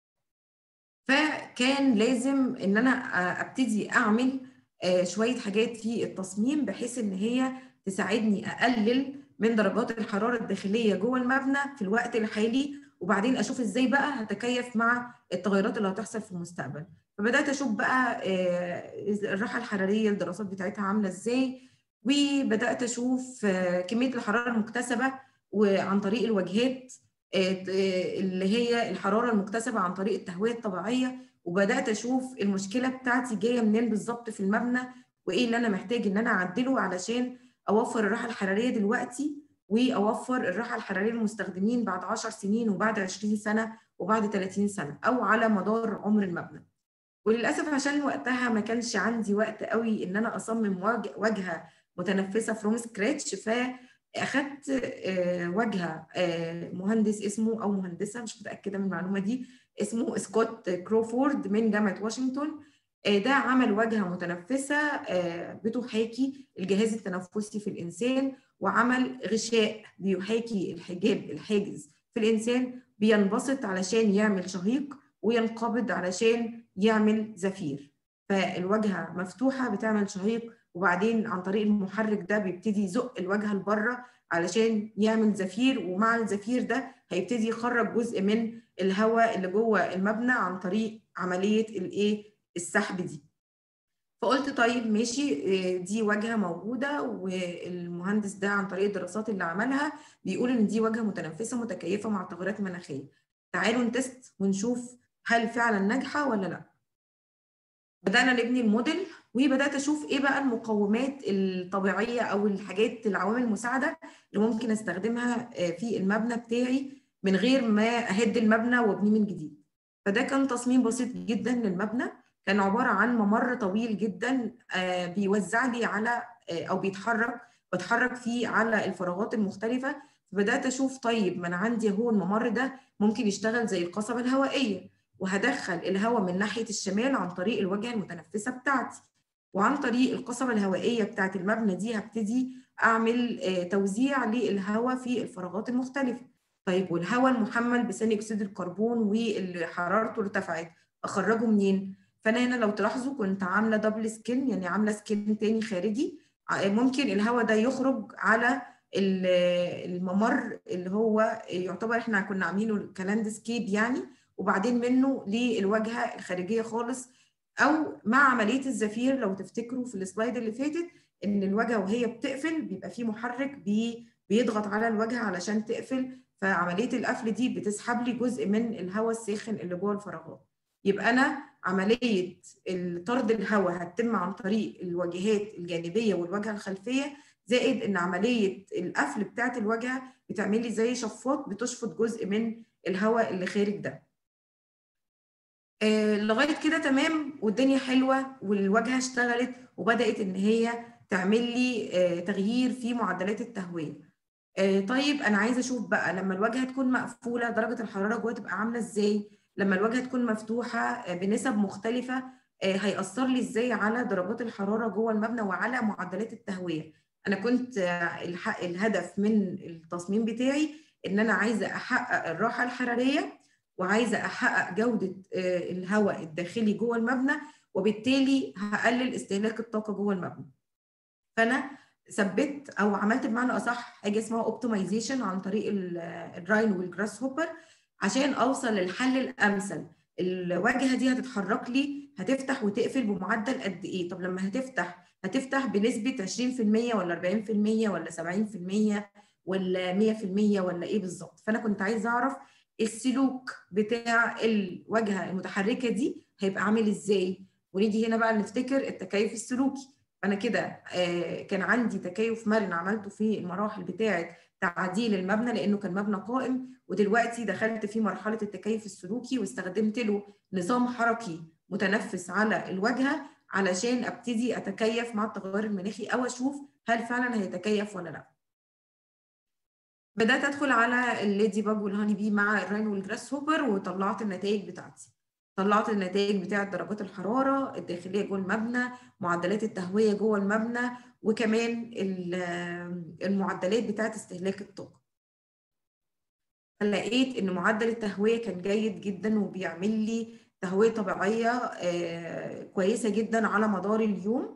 فكان لازم ان انا ابتدي اعمل شويه حاجات في التصميم بحيث ان هي تساعدني اقلل من درجات الحراره الداخليه جوه المبنى في الوقت الحالي وبعدين اشوف ازاي بقى هتكيف مع التغيرات اللي هتحصل في المستقبل فبدات اشوف بقى الراحه الحراريه الدراسات بتاعتها عامله ازاي وبدات اشوف كميه الحراره المكتسبه وعن طريق الواجهات اللي هي الحراره المكتسبه عن طريق التهويه الطبيعيه وبدات اشوف المشكله بتاعتي جايه منين بالظبط في المبنى وايه اللي انا محتاج ان انا اعدله علشان اوفر الراحه الحراريه دلوقتي واوفر الراحه الحراريه للمستخدمين بعد 10 سنين وبعد 20 سنه وبعد 30 سنه او على مدار عمر المبنى وللاسف عشان وقتها ما كانش عندي وقت قوي ان انا اصمم واجهه متنفسه فروم سكراتش فاخدت واجهه مهندس اسمه او مهندسه مش متاكده من المعلومه دي اسمه سكوت كروفورد من جامعه واشنطن ده عمل واجهه متنفسه بتحاكي الجهاز التنفسي في الانسان وعمل غشاء بيحاكي الحجاب الحاجز في الانسان بينبسط علشان يعمل شهيق وينقبض علشان يعمل زفير فالواجهه مفتوحه بتعمل شهيق وبعدين عن طريق المحرك ده بيبتدي يزق الواجهه لبره علشان يعمل زفير ومع الزفير ده هيبتدي يخرج جزء من الهواء اللي جوه المبنى عن طريق عمليه الايه السحب دي فقلت طيب ماشي دي واجهه موجوده والمهندس ده عن طريق الدراسات اللي عملها بيقول ان دي واجهه متنفسه متكيفه مع التغيرات المناخيه تعالوا نتست ونشوف هل فعلا ناجحه ولا لا بدانا نبني الموديل وبدات اشوف ايه بقى المقومات الطبيعيه او الحاجات العوامل المساعده اللي ممكن استخدمها في المبنى بتاعي من غير ما اهد المبنى وابنيه من جديد فده كان تصميم بسيط جدا للمبنى كان عباره عن ممر طويل جدا بيوزع لي على او بيتحرك بتحرك فيه على الفراغات المختلفه فبدات اشوف طيب ما انا عندي اهو الممر ده ممكن يشتغل زي القصبه الهوائيه وهدخل الهواء من ناحيه الشمال عن طريق الواجهه المتنفسه بتاعتي وعن طريق القصبه الهوائيه بتاعت المبنى دي هبتدي اعمل توزيع للهواء في الفراغات المختلفه طيب والهواء المحمل بثاني اكسيد الكربون واللي حرارته ارتفعت اخرجه منين فانا هنا لو تلاحظوا كنت عامله دبل سكين يعني عامله سكين تاني خارجي ممكن الهواء ده يخرج على ال- الممر اللي هو يعتبر احنا كنا عاملينه كلاندسكيب يعني وبعدين منه للواجهه الخارجيه خالص او مع عمليه الزفير لو تفتكروا في السلايد اللي فاتت ان الواجهه وهي بتقفل بيبقى في محرك بي بيضغط على الواجهه علشان تقفل فعمليه القفل دي بتسحب لي جزء من الهواء الساخن اللي جوه الفراغات يبقى انا عمليه طرد الهواء هتتم عن طريق الواجهات الجانبيه والواجهه الخلفيه زائد ان عمليه القفل بتاعه الواجهه بتعمل لي زي شفاط بتشفط جزء من الهواء اللي خارج ده آه لغايه كده تمام والدنيا حلوه والواجهه اشتغلت وبدات ان هي تعمل لي آه تغيير في معدلات التهويه آه طيب انا عايزه اشوف بقى لما الواجهه تكون مقفوله درجه الحراره جوه تبقى عامله ازاي لما الواجهه تكون مفتوحه بنسب مختلفه هيأثر لي ازاي على درجات الحراره جوه المبنى وعلى معدلات التهويه انا كنت الهدف من التصميم بتاعي ان انا عايزه احقق الراحه الحراريه وعايزه احقق جوده الهواء الداخلي جوه المبنى وبالتالي هقلل استهلاك الطاقه جوه المبنى فانا ثبت او عملت بمعنى اصح حاجه اسمها اوبتمايزيشن عن طريق الراين والجراس هوبر عشان اوصل للحل الامثل الواجهه دي هتتحرك لي هتفتح وتقفل بمعدل قد ايه طب لما هتفتح هتفتح بنسبه 20% ولا 40% ولا 70% ولا 100% ولا ايه بالظبط فانا كنت عايزه اعرف السلوك بتاع الواجهه المتحركه دي هيبقى عامل ازاي ونيجي هنا بقى نفتكر التكيف السلوكي فانا كده كان عندي تكيف مرن عملته في المراحل بتاعه تعديل المبنى لانه كان مبنى قائم ودلوقتي دخلت في مرحله التكيف السلوكي واستخدمت له نظام حركي متنفس على الواجهه علشان ابتدي اتكيف مع التغير المناخي او اشوف هل فعلا هيتكيف ولا لا. بدات ادخل على الليدي باج والهاني بي مع الراين والجراس هوبر وطلعت النتائج بتاعتي. طلعت النتائج بتاعه درجات الحراره الداخليه جوه المبنى، معدلات التهويه جوه المبنى، وكمان المعدلات بتاعه استهلاك الطاقه. لقيت ان معدل التهويه كان جيد جدا وبيعمل لي تهويه طبيعيه كويسه جدا على مدار اليوم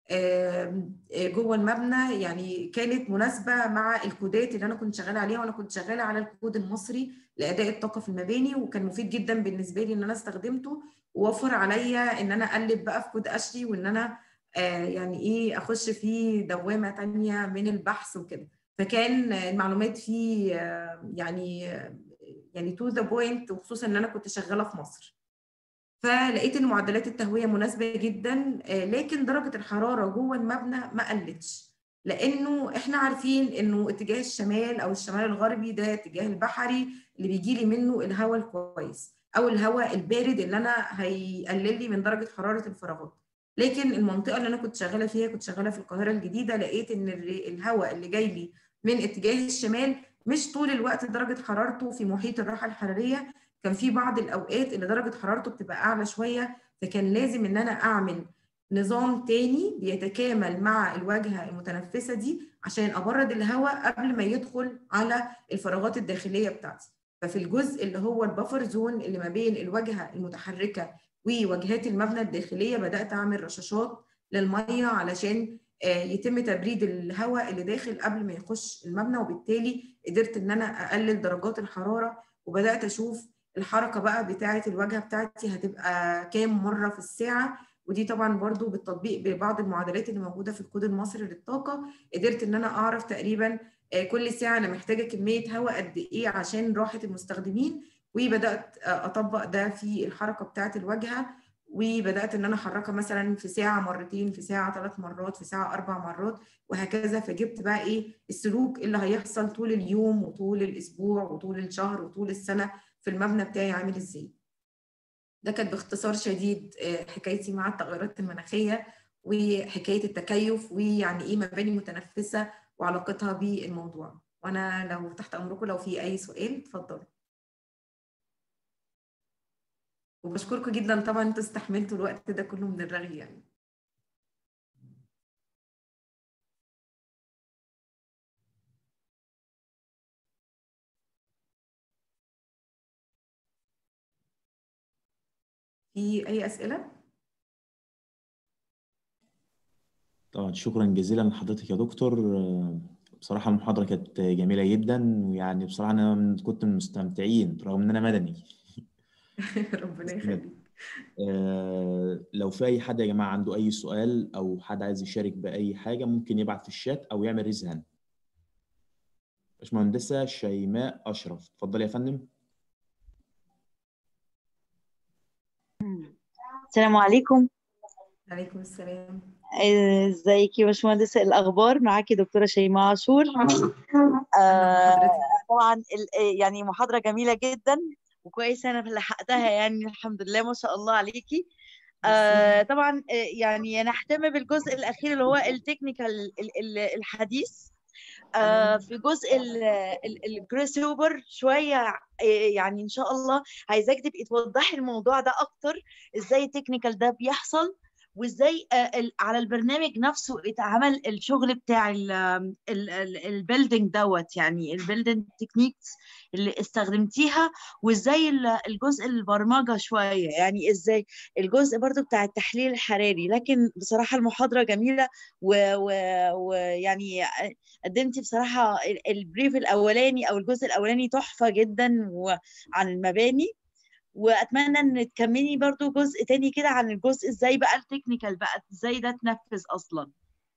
جوه المبنى يعني كانت مناسبه مع الكودات اللي انا كنت شغاله عليها وانا كنت شغاله على الكود المصري لاداء الطاقه في المباني وكان مفيد جدا بالنسبه لي ان انا استخدمته ووفر عليا ان انا اقلب بقى في كود اشلي وان انا يعني ايه اخش في دوامه ثانيه من البحث وكده فكان المعلومات فيه يعني يعني تو ذا بوينت وخصوصا ان انا كنت شغاله في مصر فلقيت ان معدلات التهويه مناسبه جدا لكن درجه الحراره جوه المبنى ما قلتش لانه احنا عارفين انه اتجاه الشمال او الشمال الغربي ده اتجاه البحري اللي بيجي لي منه الهواء الكويس او الهواء البارد اللي انا هيقلل لي من درجه حراره الفراغات لكن المنطقه اللي انا كنت شغاله فيها كنت شغاله في القاهره الجديده لقيت ان الهواء اللي جاي لي من اتجاه الشمال مش طول الوقت درجه حرارته في محيط الراحه الحراريه كان في بعض الاوقات اللي درجه حرارته بتبقى اعلى شويه فكان لازم ان انا اعمل نظام تاني بيتكامل مع الواجهه المتنفسه دي عشان ابرد الهواء قبل ما يدخل على الفراغات الداخليه بتاعتي ففي الجزء اللي هو البفر زون اللي ما بين الواجهه المتحركه وواجهات المبنى الداخليه بدات اعمل رشاشات للميه علشان يتم تبريد الهواء اللي داخل قبل ما يخش المبنى وبالتالي قدرت ان انا اقلل درجات الحراره وبدات اشوف الحركه بقى بتاعه الواجهه بتاعتي هتبقى كام مره في الساعه ودي طبعا برضو بالتطبيق ببعض المعادلات اللي موجوده في الكود المصري للطاقه قدرت ان انا اعرف تقريبا كل ساعه انا محتاجه كميه هواء قد ايه عشان راحه المستخدمين وبدات اطبق ده في الحركه بتاعه الواجهه وبدات ان انا احركها مثلا في ساعه مرتين في ساعه ثلاث مرات في ساعه اربع مرات وهكذا فجبت بقى ايه السلوك اللي هيحصل طول اليوم وطول الاسبوع وطول الشهر وطول السنه في المبنى بتاعي عامل ازاي ده كانت باختصار شديد حكايتي مع التغيرات المناخيه وحكايه التكيف ويعني ايه مباني متنفسه وعلاقتها بالموضوع وانا لو تحت امركم لو في اي سؤال اتفضلوا وبشكركم جدا طبعا انتوا استحملتوا الوقت ده كله من الرغي يعني في اي اسئله طبعا شكرا جزيلا لحضرتك يا دكتور بصراحة المحاضرة كانت جميلة جدا ويعني بصراحة أنا من- كنت من المستمتعين رغم إن أنا مدني ربنا يخليك آه، لو في أي حد يا جماعة عنده أي سؤال أو حد عايز يشارك بأي حاجة ممكن يبعت في الشات أو يعمل ريز هاند باشمهندسة شيماء أشرف اتفضلي يا فندم السلام عليكم عليكم السلام آه، ازيك يا باشمهندس الاخبار معاكي دكتوره شيماء عاشور أهلا آه، بحضرتك طبعا ال- آه، يعني محاضره جميله جدا وكويس انا لحقتها يعني الحمد لله ما شاء الله عليكي آه، ميرسي طبعا آه، يعني نهتم بالجزء الاخير اللي هو التكنيكال ال- ال- الحديث آه، تمام في جزء الجريس هوبر شويه آه، يعني ان شاء الله عايزاك تبقي توضحي الموضوع ده اكتر ازاي التكنيكال ده بيحصل وازاي آه، ال- على البرنامج نفسه اتعمل الشغل بتاع البيلدينج دوت يعني البيلدينج تكنيكس اللي استخدمتيها وازاي ال- الجزء البرمجه شويه يعني ازاي الجزء برضو بتاع التحليل الحراري لكن بصراحه المحاضره جميله ويعني و... ويعني قدمتي بصراحة ال- البريف الأولاني أو الجزء الأولاني تحفة جدا وعن المباني وأتمنى إن تكملي برضو جزء تاني كده عن الجزء إزاي بقى التكنيكال بقى إزاي ده اتنفذ أصلا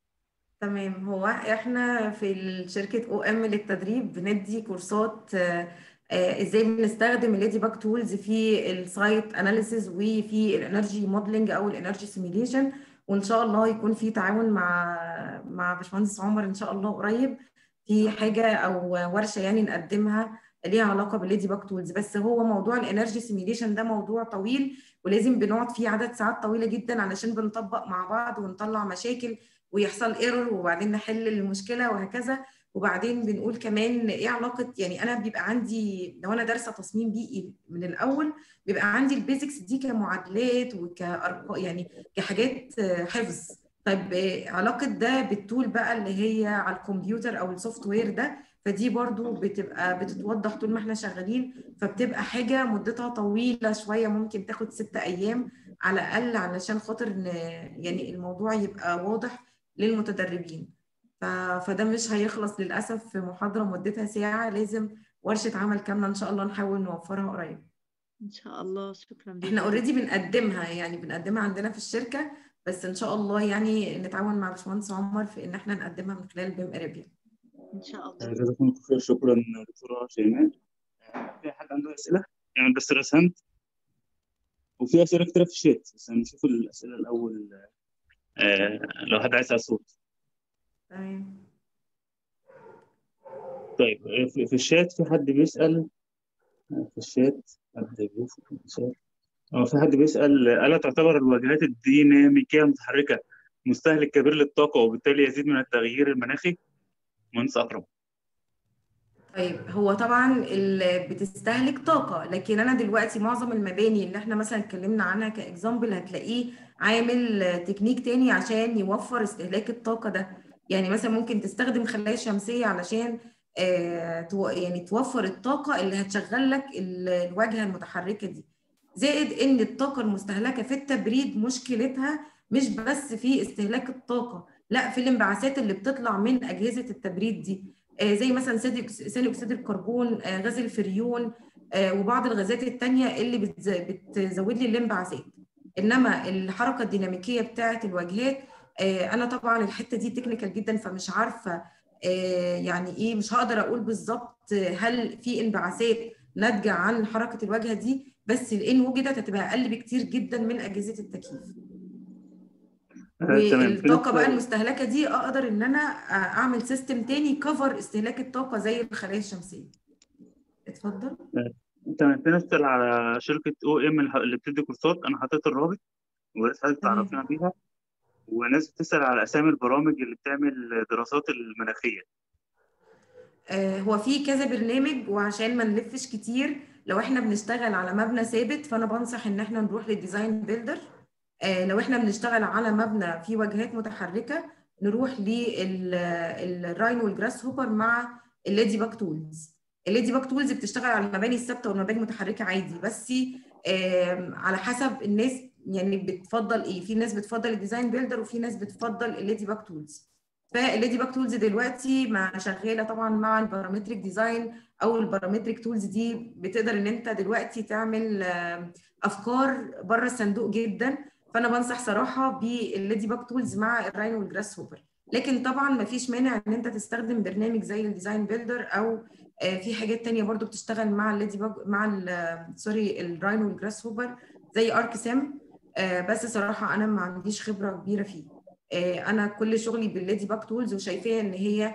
تمام هو احنا في شركة او ام للتدريب بندي كورسات آه، آه، ازاي بنستخدم الليدي باك تولز في السايت اناليسيز وفي الانرجي موديلنج او الانرجي سيميليشن وان شاء الله يكون في تعاون مع مع باشمهندس عمر ان شاء الله قريب في حاجة او ورشة يعني نقدمها ليها علاقة بالليدي باك تولز بس هو موضوع الانرجي سيميليشن ده موضوع طويل ولازم بنقعد فيه عدد ساعات طويلة جدا علشان بنطبق مع بعض ونطلع مشاكل ويحصل ايرور وبعدين نحل المشكله وهكذا وبعدين بنقول كمان ايه علاقه يعني انا بيبقى عندي لو انا دارسه تصميم بيئي من الاول بيبقى عندي البيزكس دي كمعادلات وكارقام يعني كحاجات آه، حفظ طيب آه، علاقه ده بالتول بقى اللي هي على الكمبيوتر او السوفت وير ده فدي برضو بتبقى بتتوضح طول ما احنا شغالين فبتبقى حاجه مدتها طويله شويه ممكن تاخد ستة ايام على الاقل علشان خاطر ان يعني الموضوع يبقى واضح للمتدربين ف... فده مش هيخلص للأسف في محاضرة مدتها ساعة لازم ورشة عمل كاملة إن شاء الله نحاول نوفرها قريب إن شاء الله شكرا ليك احنا اوريدي بنقدمها يعني بنقدمها عندنا في الشركة بس إن شاء الله يعني نتعاون مع باشمهندس عمر في إن احنا نقدمها من خلال بيم اريبيا إن شاء الله جزاكم الله خير شكرا دكتورة شيماء في حد عنده أسئلة؟ يعني بس رسمت وفي أسئلة كتيرة في الشات بس نشوف الأسئلة الأول آه لو حد عايز يسأل صوت تمام طيب آه، في, في الشات في حد بيسأل آه، في الشات حد بيسأل في الشات اه في حد بيسأل ألا تعتبر الواجهات الديناميكية المتحركة مستهلك كبير للطاقة وبالتالي يزيد من التغيير المناخي؟ مهندس أكرم طيب هو طبعا ال- بتستهلك طاقة لكن أنا دلوقتي معظم المباني اللي احنا مثلا اتكلمنا عنها كإكزامبل هتلاقيه عامل تكنيك تاني عشان يوفر استهلاك الطاقة ده يعني مثلا ممكن تستخدم خلايا شمسية علشان آه، تو- يعني توفر الطاقة اللي هتشغل لك ال- الواجهة المتحركة دي زائد ان الطاقة المستهلكة في التبريد مشكلتها مش بس في استهلاك الطاقة لا في الانبعاثات اللي بتطلع من أجهزة التبريد دي آه، زي مثلا ثاني أكس- ثاني اكسيد الكربون آه، غاز الفريون آه، وبعض الغازات التانية اللي بتز- بتزود لي الانبعاثات انما الحركه الديناميكيه بتاعه الواجهات آه، انا طبعا الحته دي تكنيكال جدا فمش عارفه آه، يعني ايه مش هقدر اقول بالظبط هل في انبعاثات ناتجه عن حركه الواجهه دي بس لان وجدت هتبقى اقل بكتير جدا من اجهزه التكييف آه، تمام في والطاقه بقى ناس المستهلكه دي اقدر ان انا اعمل سيستم تاني كفر استهلاك الطاقه زي الخلايا الشمسيه اتفضل تمام في ناس بتسأل على شركة او ام اللي بتدي كورسات انا حطيت الرابط ويا ريت حضرتك تمام. تعرفنا بيها وناس بتسأل على اسامي البرامج اللي بتعمل دراسات المناخية آه، هو في كذا برنامج وعشان ما نلفش كتير لو احنا بنشتغل على مبنى ثابت فانا بنصح ان احنا نروح للديزاين بيلدر آه، لو احنا بنشتغل على مبنى فيه واجهات متحركه نروح للراين والجراس هوبر مع الليدي باك تولز الليدي باك تولز بتشتغل على المباني الثابته والمباني المتحركه عادي بس آم، على حسب الناس يعني بتفضل ايه في ناس بتفضل الديزاين بيلدر وفي ناس بتفضل الليدي باك تولز فالليدي باك تولز دلوقتي مع شغاله طبعا مع البارامتريك ديزاين او البارامتريك تولز دي بتقدر ان انت دلوقتي تعمل آه، افكار بره الصندوق جدا فانا بنصح صراحه بالليدي باك تولز مع الراين والجراس هوبر لكن طبعا ما فيش مانع ان انت تستخدم برنامج زي الديزاين بيلدر او آه، في حاجات تانية برضو بتشتغل مع الليدي باج مع ال- سوري الراين والجراس هوبر زي ارك سام بس صراحه انا ما عنديش خبره كبيره فيه آه، انا كل شغلي بالليدي باك تولز وشايفاها ان هي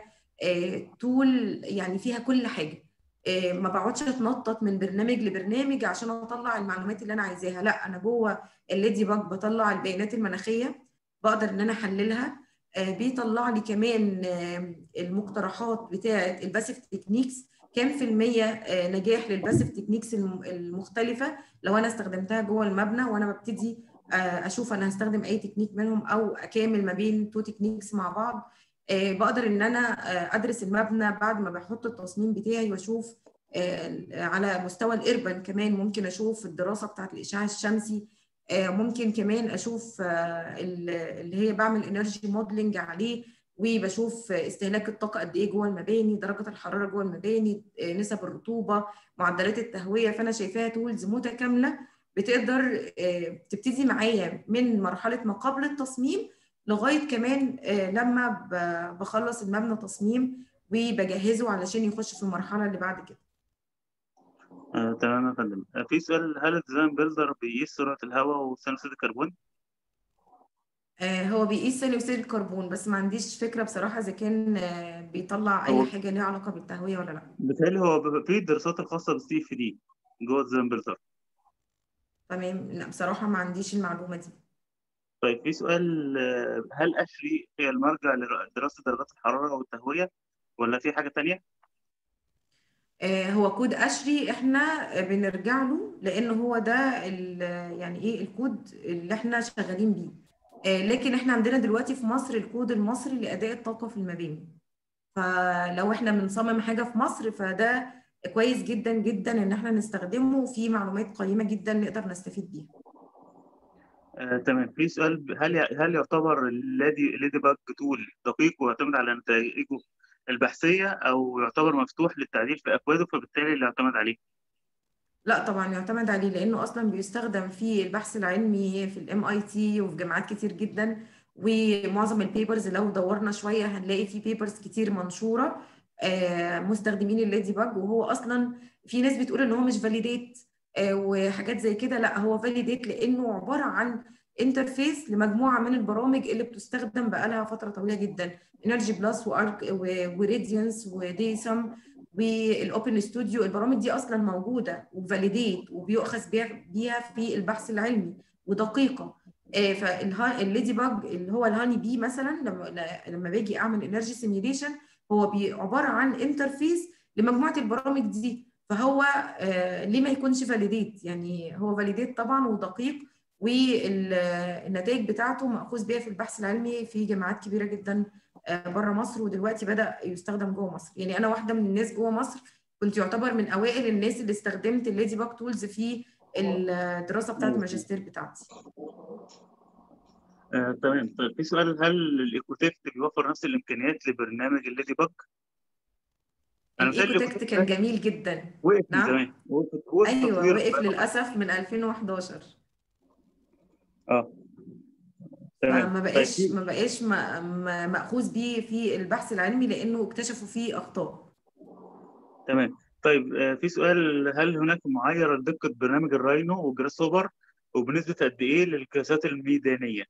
تول يعني فيها كل حاجه آه، ما بقعدش اتنطط من برنامج لبرنامج عشان اطلع المعلومات اللي انا عايزاها لا انا جوه الليدي باك بطلع البيانات المناخيه بقدر ان انا احللها آه، بيطلع لي كمان آه، المقترحات بتاعه الباسيف تكنيكس كام في المية آه، نجاح للباسيف تكنيكس الم- المختلفة لو أنا استخدمتها جوه المبنى وأنا ببتدي آه، أشوف أنا هستخدم أي تكنيك منهم أو أكامل ما بين تو تكنيكس مع بعض آه، بقدر إن أنا آه، أدرس المبنى بعد ما بحط التصميم بتاعي وأشوف آه، على مستوى الإربن كمان ممكن أشوف الدراسة بتاعت الإشعاع الشمسي آه، ممكن كمان أشوف آه، ال- اللي هي بعمل انرجي موديلنج عليه وبشوف استهلاك الطاقة قد إيه جوه المباني درجة الحرارة جوه المباني آه، نسب الرطوبة معدلات التهوية فأنا شايفاها تولز متكاملة بتقدر آه، تبتدي معايا من مرحلة ما قبل التصميم لغاية كمان آه، لما ب- بخلص المبنى تصميم وبجهزه علشان يخش في المرحلة اللي بعد كده آه، تمام يا فندم آه، في سؤال هل الديزاين بيلدر بيقيس سرعة الهواء وثاني أكسيد الكربون؟ آه، هو بيقيس ثاني أكسيد الكربون بس ما عنديش فكرة بصراحة إذا كان آه، بيطلع هو أي حاجة ليها علاقة بالتهوية ولا لأ بالتالي هو ب- في الدراسات الخاصة بالسي اف دي جوه الديزاين بيلدر تمام لا بصراحة ما عنديش المعلومة دي طيب في سؤال آه، هل أشري هي المرجع لدراسة درجات الحرارة والتهوية ولا في حاجة تانية؟ آه، هو كود أشري احنا بنرجع له لأن هو ده ال- يعني ايه الكود اللي احنا شغالين بيه آه، لكن احنا عندنا دلوقتي في مصر الكود المصري لأداء الطاقة في المباني فلو احنا بنصمم حاجة في مصر فده كويس جدا جدا ان احنا نستخدمه وفيه معلومات قيمة جدا نقدر نستفيد بيها آه، تمام في سؤال ب- هل ي- هل يعتبر الليدي ليدي باج تول دقيق ويعتمد على نتائجه البحثية أو يعتبر مفتوح للتعديل في أكواده فبالتالي لا يعتمد عليه؟ لا طبعا يعتمد عليه لانه اصلا بيستخدم في البحث العلمي في الام اي تي وفي جامعات كتير جدا ومعظم البيبرز لو دورنا شويه هنلاقي في بيبرز كتير منشوره آه، مستخدمين الليدي باج وهو اصلا في ناس بتقول ان هو مش فاليديت وحاجات زي كده لا هو فاليديت لانه عباره عن انترفيس لمجموعه من البرامج اللي بتستخدم بقالها فتره طويله جدا انرجي بلس وارك وريديانس وديسم والاوبن ستوديو البرامج دي اصلا موجوده وفاليديت وبيؤخذ بيها بيها في البحث العلمي ودقيقه فالليدي باج اللي هو الهاني بي مثلا لما لما باجي اعمل انرجي سيميوليشن هو بي- عباره عن انترفيس لمجموعه البرامج دي فهو آه، ليه ما يكونش فاليديت يعني هو فاليديت طبعا ودقيق والنتائج بتاعته مأخوذ بيها في البحث العلمي في جامعات كبيره جدا بره مصر ودلوقتي بدأ يستخدم جوه مصر يعني انا واحده من الناس جوه مصر كنت يعتبر من اوائل الناس اللي استخدمت الليدي باك تولز في الدراسه بتاعت الماجستير بتاعتي آه، تمام طيب في سؤال هل الإيكوتيكت بيوفر نفس الإمكانيات لبرنامج الليدي باج؟ أنا متهيألي الايكوتكت الإيكوتيكت كان ده جميل جدا وقف من نعم زمان وقف وقف ايوه تطوير وقف بقاله للاسف من 2011 اه تمام فما طيب بقاش في ما بقاش م- م- مأخوذ بيه في البحث العلمي لانه اكتشفوا فيه اخطاء تمام طيب آه، في سؤال هل هناك معايرة لدقة برنامج الراينو وجراس هوبر وبنسبة قد إيه للقياسات الميدانية؟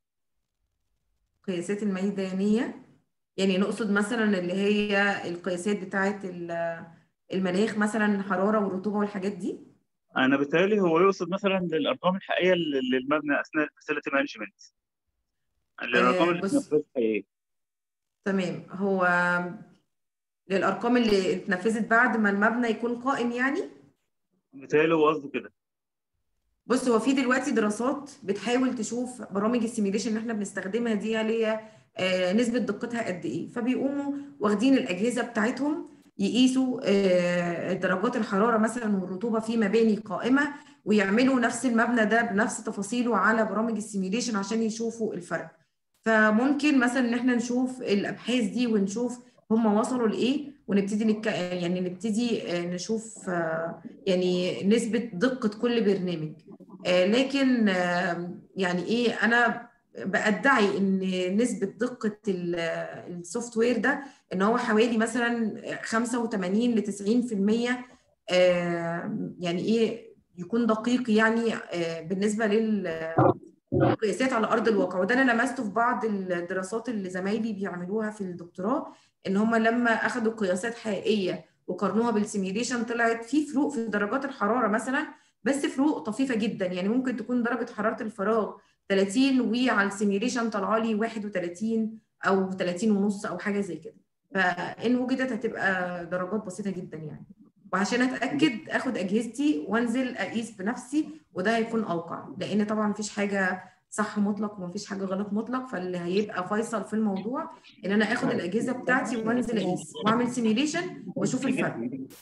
قياسات الميدانيه يعني نقصد مثلا اللي هي القياسات بتاعه ال- المناخ مثلا حراره ورطوبه والحاجات دي أنا بالتالي هو يقصد مثلا الأرقام الحقيقية لل- للمبنى أثناء الفاسيلتي مانجمنت الأرقام آه اللي بص اتنفذت حقيقية تمام هو للارقام اللي اتنفذت بعد ما المبنى يكون قائم يعني بالتالي هو قصده كده بص هو في دلوقتي دراسات بتحاول تشوف برامج السيميليشن اللي احنا بنستخدمها دي هل هي آه، نسبة دقتها قد ايه فبيقوموا واخدين الأجهزة بتاعتهم يقيسوا آه، درجات الحرارة مثلا والرطوبة في مباني قائمة ويعملوا نفس المبنى ده بنفس تفاصيله على برامج السيميليشن عشان يشوفوا الفرق فممكن مثلا ان احنا نشوف الابحاث دي ونشوف هم وصلوا لايه ونبتدي نك... يعني نبتدي آه، نشوف آه، يعني نسبة دقة كل برنامج آه، لكن آه، يعني ايه انا بادعي ان نسبة دقة السوفت وير ده ان هو حوالي مثلا 85 ل 90% آه، يعني ايه يكون دقيق يعني آه، بالنسبة لل قياسات على ارض الواقع وده انا لمسته في بعض الدراسات اللي زمايلي بيعملوها في الدكتوراه ان هم لما اخذوا قياسات حقيقيه وقارنوها بالسيميوليشن طلعت في فروق في درجات الحراره مثلا بس فروق طفيفه جدا يعني ممكن تكون درجه حراره الفراغ 30 وعلى السيميوليشن طالعه لي 31 او 30 ونص او حاجه زي كده فان وجدت هتبقى درجات بسيطه جدا يعني وعشان اتاكد اخد اجهزتي وانزل اقيس بنفسي وده هيكون اوقع لان طبعا مفيش حاجه صح مطلق ومفيش حاجه غلط مطلق فاللي هيبقى فيصل في الموضوع ان انا اخد الاجهزه بتاعتي وانزل اقيس واعمل سيميوليشن واشوف الفرق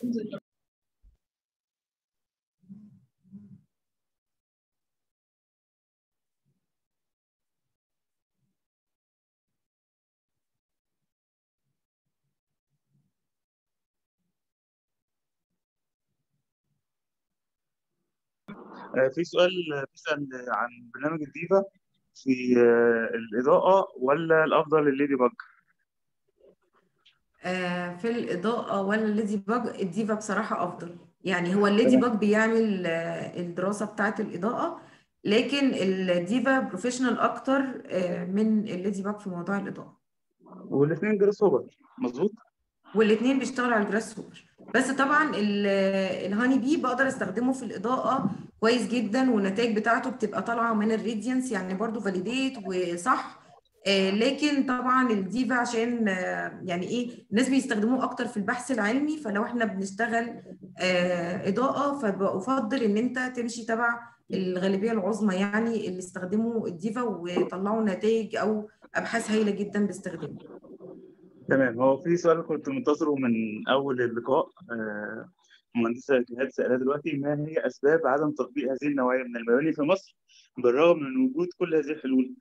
آه، في سؤال بيسأل عن برنامج الديفا في آه، الإضاءة ولا الأفضل الليدي باج؟ آه، في الإضاءة ولا الليدي باج الديفا بصراحة أفضل يعني هو الليدي باج بيعمل آه، الدراسة بتاعة الإضاءة لكن الديفا بروفيشنال أكتر آه، من الليدي باج في موضوع الإضاءة والاثنين جراس هوبر مظبوط؟ والاثنين بيشتغلوا على الجراس هوبر بس طبعا ال- الهاني بي بقدر استخدمه في الإضاءة كويس جدا والنتائج بتاعته بتبقى طالعة من الراديانس يعني برضو فاليديت وصح آه، لكن طبعا الديفا عشان آه، يعني ايه الناس بيستخدموه اكتر في البحث العلمي فلو احنا بنشتغل آه، اضاءه فبفضل ان انت تمشي تبع الغالبيه العظمى يعني اللي استخدموا الديفا وطلعوا نتائج او ابحاث هايله جدا باستخدامه تمام هو في سؤال كنت منتظره من أول اللقاء آه، مهندسة جهاد سألها دلوقتي ما هي أسباب عدم تطبيق هذه النوعية من المباني في مصر بالرغم من وجود كل هذه الحلول؟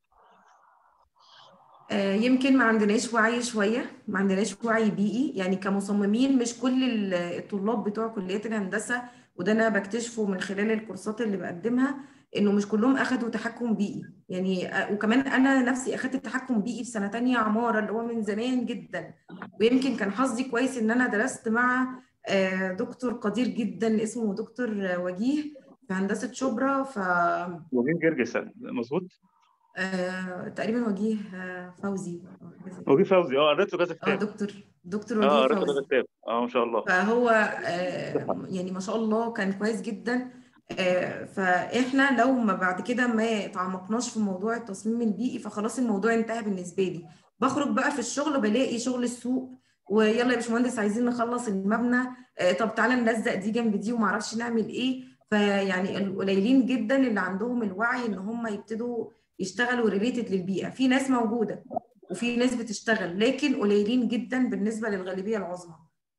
آه، يمكن ما عندناش وعي شوية ما عندناش وعي بيئي يعني كمصممين مش كل ال- الطلاب بتوع كليات الهندسة وده أنا بكتشفه من خلال الكورسات اللي بقدمها إنه مش كلهم أخدوا تحكم بيئي يعني آه، وكمان أنا نفسي أخدت التحكم بيئي في سنة تانية عمارة اللي هو من زمان جدا ويمكن كان حظي كويس إن أنا درست مع آه، دكتور قدير جدا اسمه دكتور وجيه في هندسة شبرا ف وجيه جرجس مظبوط؟ آه، تقريبا وجيه آه، فوزي أو حاجة زي كده. وجيه فوزي اه قريت له كذا اه كتاب دكتور دكتور اه وجيه قريت له كذا فوزي كتاب اه ما شاء الله فهو آه، يعني ما شاء الله كان كويس جدا آه، فاحنا لو ما بعد كده ما تعمقناش في موضوع التصميم البيئي فخلاص الموضوع انتهى بالنسبه لي بخرج بقى في الشغل بلاقي شغل السوق ويلا يا باشمهندس عايزين نخلص المبنى آه، طب تعالى نلزق دي جنب دي وما اعرفش نعمل ايه فيعني القليلين جدا اللي عندهم الوعي ان هم يبتدوا يشتغلوا ريليتد للبيئه في ناس موجوده وفي ناس بتشتغل لكن قليلين جدا بالنسبه للغالبيه العظمى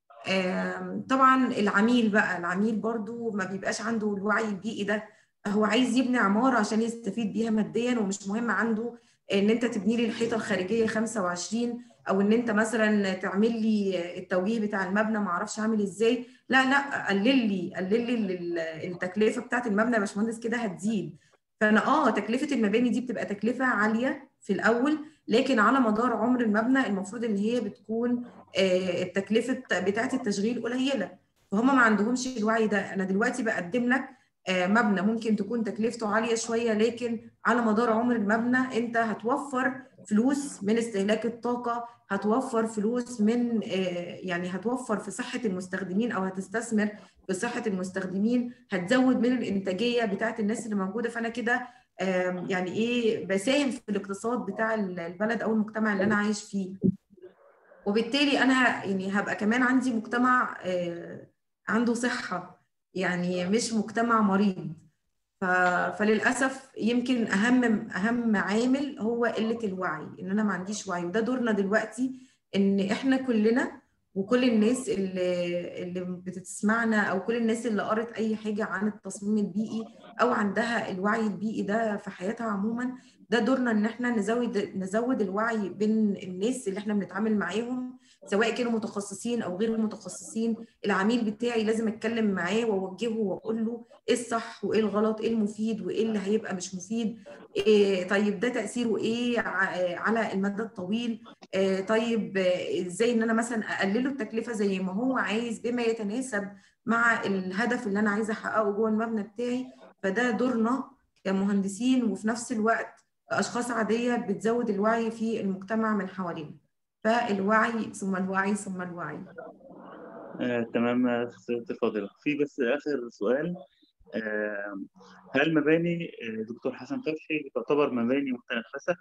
آم، طبعا العميل بقى العميل برضو ما بيبقاش عنده الوعي البيئي ده هو عايز يبني عمارة عشان يستفيد بيها ماديا ومش مهم عنده ان انت تبني لي الحيطة الخارجية 25 او ان انت مثلا تعمل لي التوجيه بتاع المبنى ما اعرفش عامل ازاي لا لا قلل لي قلل لي ال- التكلفة بتاعت المبنى يا باشمهندس كده هتزيد فانا اه تكلفة المباني دي بتبقى تكلفة عالية في الاول لكن على مدار عمر المبنى المفروض ان هي بتكون آه، التكلفه بتاعه التشغيل قليله فهم ما عندهمش الوعي ده انا دلوقتي بقدم لك آه، مبنى ممكن تكون تكلفته عاليه شويه لكن على مدار عمر المبنى انت هتوفر فلوس من استهلاك الطاقه هتوفر فلوس من آه، يعني هتوفر في صحه المستخدمين او هتستثمر في صحه المستخدمين هتزود من الانتاجيه بتاعه الناس اللي موجوده فانا كده آم، يعني ايه بساهم في الاقتصاد بتاع البلد او المجتمع اللي انا عايش فيه وبالتالي انا ه- يعني هبقى كمان عندي مجتمع آه، عنده صحة يعني مش مجتمع مريض ف... فللأسف يمكن أهم أهم عامل هو قلة الوعي إن أنا ما عنديش وعي وده دورنا دلوقتي إن إحنا كلنا وكل الناس اللي اللي بتسمعنا أو كل الناس اللي قرت أي حاجة عن التصميم البيئي او عندها الوعي البيئي ده في حياتها عموما ده دورنا ان احنا نزود نزود الوعي بين الناس اللي احنا بنتعامل معاهم سواء كانوا متخصصين او غير متخصصين العميل بتاعي لازم اتكلم معاه واوجهه واقول له ايه الصح وايه الغلط ايه المفيد وايه اللي هيبقى مش مفيد إيه طيب ده تاثيره ايه على المدى الطويل إيه طيب ازاي ان انا مثلا اقلله التكلفه زي ما هو عايز بما يتناسب مع الهدف اللي انا عايزه احققه جوه المبنى بتاعي فده دورنا كمهندسين وفي نفس الوقت اشخاص عاديه بتزود الوعي في المجتمع من حوالينا فالوعي ثم الوعي ثم الوعي آه، تمام سيدة الفاضلة في بس آخر سؤال آه، هل مباني آه، دكتور حسن فتحي تعتبر مباني متنفسة؟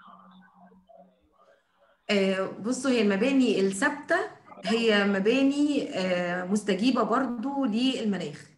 آه، بصوا هي المباني الثابتة هي مباني آه، مستجيبة برضو للمناخ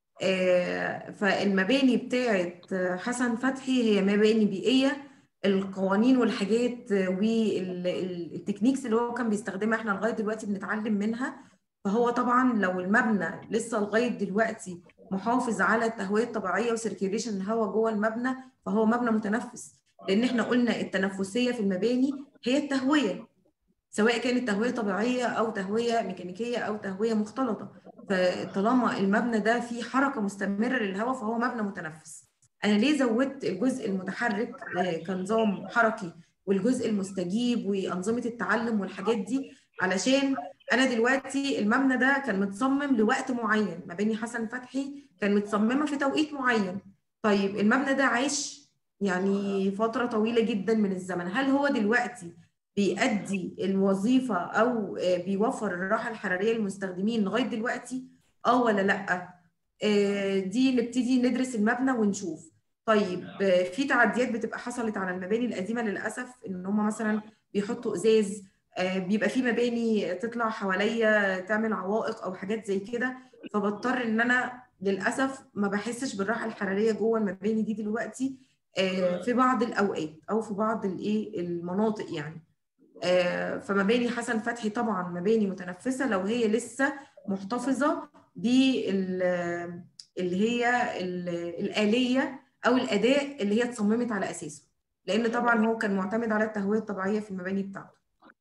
آه، فالمباني بتاعت حسن فتحي هي مباني بيئية القوانين والحاجات والتكنيكس اللي هو كان بيستخدمها احنا لغاية دلوقتي بنتعلم منها فهو طبعا لو المبنى لسه لغاية دلوقتي محافظ على التهوية الطبيعية وسيركيوليشن الهواء جوه المبنى فهو مبنى متنفس لأن احنا قلنا التنفسية في المباني هي التهوية سواء كانت تهوية طبيعية أو تهوية ميكانيكية أو تهوية مختلطة فطالما المبنى ده فيه حركة مستمرة للهواء فهو مبنى متنفس أنا ليه زودت الجزء المتحرك كنظام حركي والجزء المستجيب وأنظمة التعلم والحاجات دي علشان أنا دلوقتي المبنى ده كان متصمم لوقت معين مباني حسن فتحي كان متصممة في توقيت معين طيب المبنى ده عاش يعني فترة طويلة جدا من الزمن هل هو دلوقتي بيأدي الوظيفة أو بيوفر الراحة الحرارية للمستخدمين لغاية دلوقتي اه ولا لأ آه، دي نبتدي ندرس المبنى ونشوف طيب آه، في تعديات بتبقى حصلت على المباني القديمة للأسف إن هم مثلا بيحطوا إزاز آه، بيبقى في مباني تطلع حواليا تعمل عوائق أو حاجات زي كده فبضطر إن أنا للأسف ما بحسش بالراحة الحرارية جوه المباني دي دلوقتي في بعض الأوقات أو في بعض الإيه المناطق يعني فمباني حسن فتحي طبعا مباني متنفسه لو هي لسه محتفظه بال اللي هي الآلية أو الأداء اللي هي اتصممت على أساسه لأن طبعا هو كان معتمد على التهوية الطبيعية في المباني بتاعته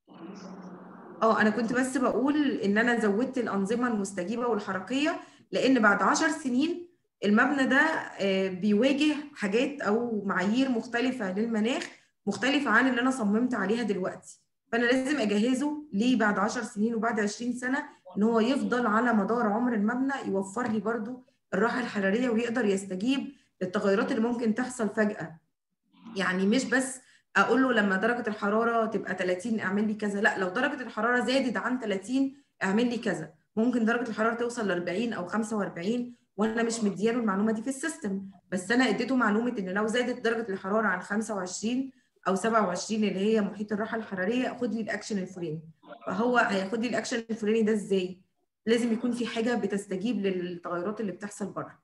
اه أنا كنت بس بقول إن أنا زودت الأنظمة المستجيبة والحركية لأن بعد عشر سنين المبنى ده بيواجه حاجات أو معايير مختلفة للمناخ مختلفة عن اللي أنا صممت عليها دلوقتي فأنا لازم أجهزه ليه بعد 10 سنين وبعد 20 سنة إن هو يفضل على مدار عمر المبنى يوفر لي برضو الراحة الحرارية ويقدر يستجيب للتغيرات اللي ممكن تحصل فجأة يعني مش بس أقول له لما درجة الحرارة تبقى 30 اعمل لي كذا لا لو درجة الحرارة زادت عن 30 اعمل لي كذا ممكن درجة الحرارة توصل ل 40 أو 45 وانا مش مدياله المعلومه دي في السيستم بس انا اديته معلومه ان لو زادت درجه الحراره عن 25 او 27 اللي هي محيط الراحه الحراريه خد لي الاكشن الفلاني فهو هياخد لي الاكشن الفلاني ده ازاي لازم يكون في حاجه بتستجيب للتغيرات اللي بتحصل بره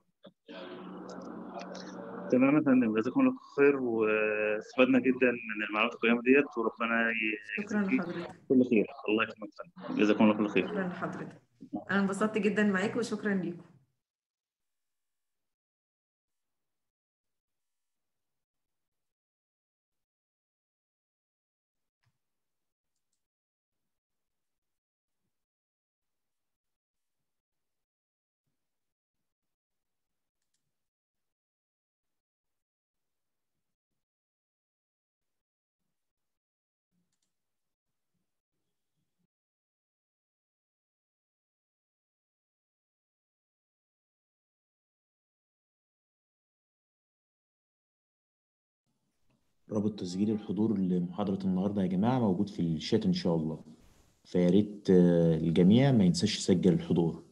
تمام يا فندم جزاكم الله خير واستفدنا جدا من المعلومات القيمه ديت وربنا شكرا لحضرتك كل خير الله يكرمك جزاكم الله كل خير شكرا لحضرتك انا انبسطت جدا معاك وشكرا ليكم رابط تسجيل الحضور لمحاضرة النهاردة يا جماعة موجود في الشات إن شاء الله فيا ريت الجميع ما ينساش يسجل الحضور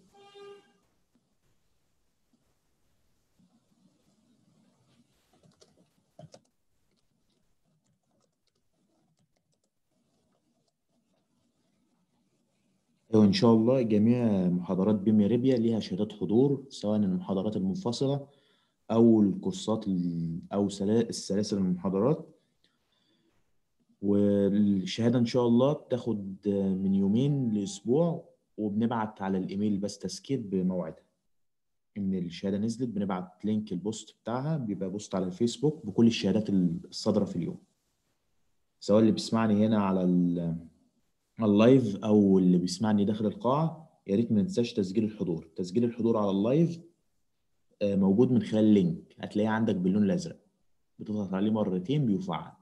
وإن شاء الله جميع محاضرات بيم ريبيا ليها شهادات حضور سواء المحاضرات المنفصلة أو الكورسات أو السلاسل المحاضرات والشهادة إن شاء الله بتاخد من يومين لأسبوع وبنبعت على الإيميل بس تذكير بموعدها ان الشهاده نزلت بنبعت لينك البوست بتاعها بيبقى بوست على الفيسبوك بكل الشهادات الصادره في اليوم سواء اللي بيسمعني هنا على ال- على اللايف او اللي بيسمعني داخل القاعه يا ريت ما ننساش تسجيل الحضور تسجيل الحضور على اللايف آه، موجود من خلال لينك هتلاقيه عندك باللون الازرق بتضغط عليه مرتين بيفعل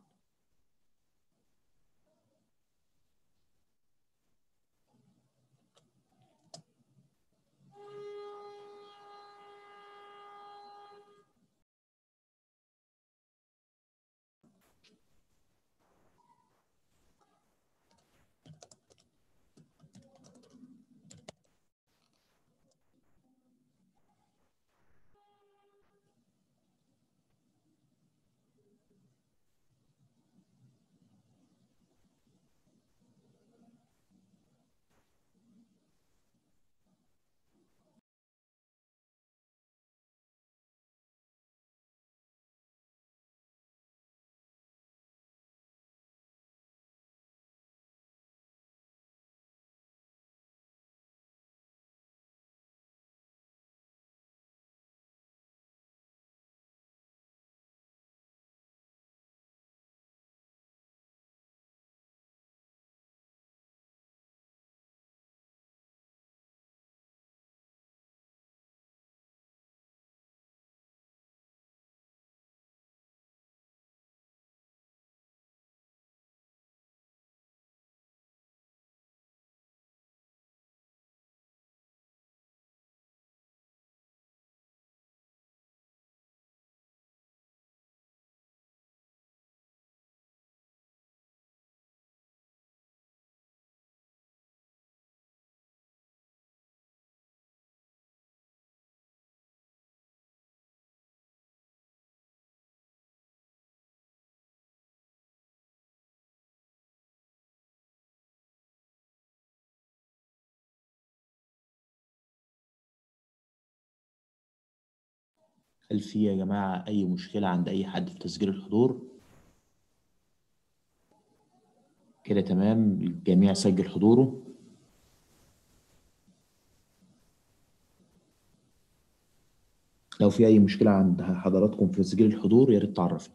هل في يا جماعة أي مشكلة عند أي حد في تسجيل الحضور؟ كده تمام الجميع سجل حضوره لو في أي مشكلة عند حضراتكم في تسجيل الحضور يا ريت تعرفني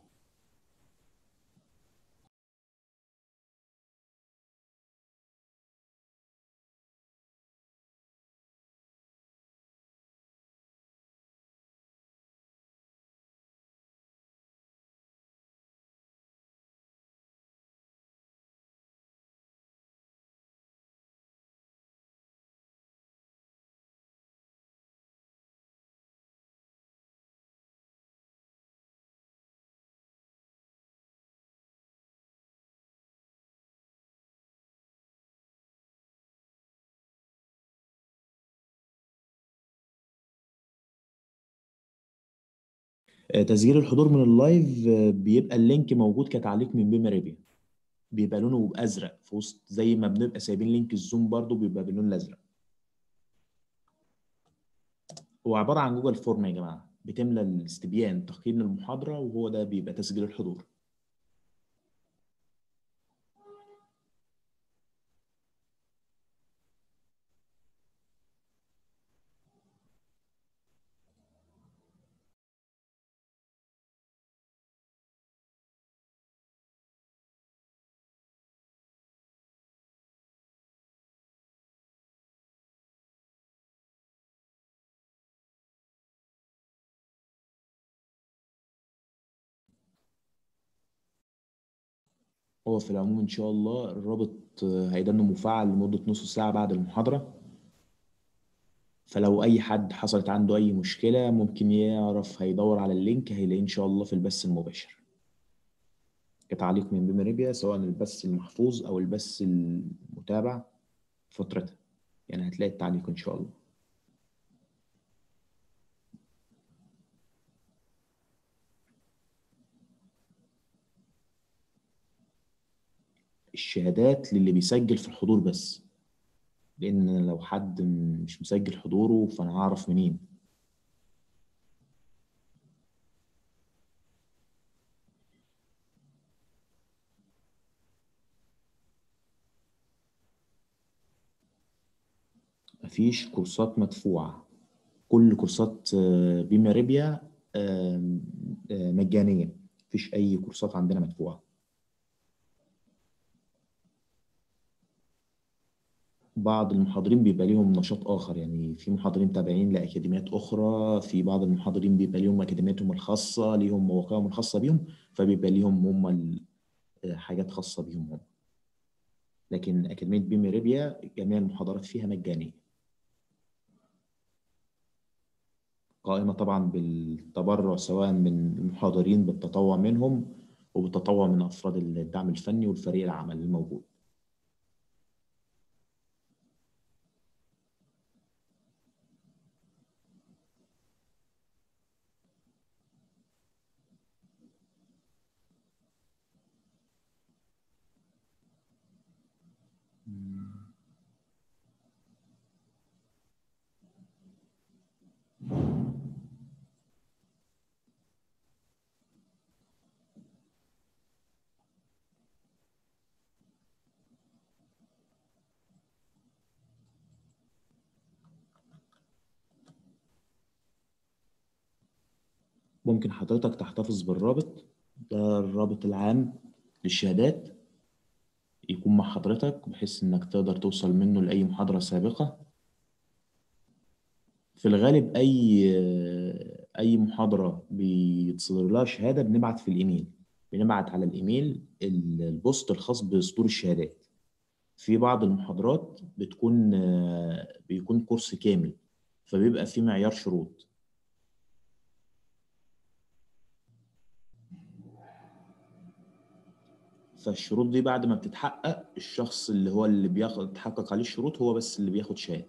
آه، تسجيل الحضور من اللايف آه، بيبقى اللينك موجود كتعليق من بيم ريبيا بيبقى لونه ازرق في وسط زي ما بنبقى سايبين لينك الزوم برضو بيبقى باللون الازرق هو عبارة عن جوجل فورم يا جماعة بتملى الاستبيان تقييم المحاضرة وهو ده بيبقى تسجيل الحضور هو في العموم إن شاء الله الرابط آه، هيضل مفعل لمدة نص ساعة بعد المحاضرة فلو أي حد حصلت عنده أي مشكلة ممكن يعرف هيدور على اللينك هيلاقيه إن شاء الله في البث المباشر كتعليق من بيم ريبيا سواء البث المحفوظ أو البث المتابع فترتها يعني هتلاقي التعليق إن شاء الله الشهادات للي بيسجل في الحضور بس لأن لو حد م- مش مسجل حضوره فأنا هعرف منين مفيش كورسات مدفوعة كل كورسات آه، بيما ريبيا آم، آه، مجانية مفيش أي كورسات عندنا مدفوعة بعض المحاضرين بيبقى ليهم نشاط آخر يعني في محاضرين تابعين لأكاديميات أخرى في بعض المحاضرين بيبقى ليهم أكاديمياتهم الخاصة ليهم مواقعهم الخاصة بيهم فبيبقى ليهم هم ال- آه، حاجات خاصة بيهم هم لكن أكاديمية بيما ريبيا جميع المحاضرات فيها مجانية قائمة طبعا بالتبرع سواء من المحاضرين بالتطوع منهم وبالتطوع من أفراد الدعم الفني والفريق العمل الموجود ممكن حضرتك تحتفظ بالرابط ده الرابط العام للشهادات يكون مع حضرتك بحيث إنك تقدر توصل منه لأي محاضرة سابقة في الغالب أي أي محاضرة بيتصدر لها شهادة بنبعت في الإيميل بنبعت على الإيميل ال- البوست الخاص بصدور الشهادات في بعض المحاضرات بتكون بيكون كورس كامل فبيبقى فيه معيار شروط فالشروط دي بعد ما بتتحقق الشخص اللي هو اللي بياخد تحقق عليه الشروط هو بس اللي بياخد شهادة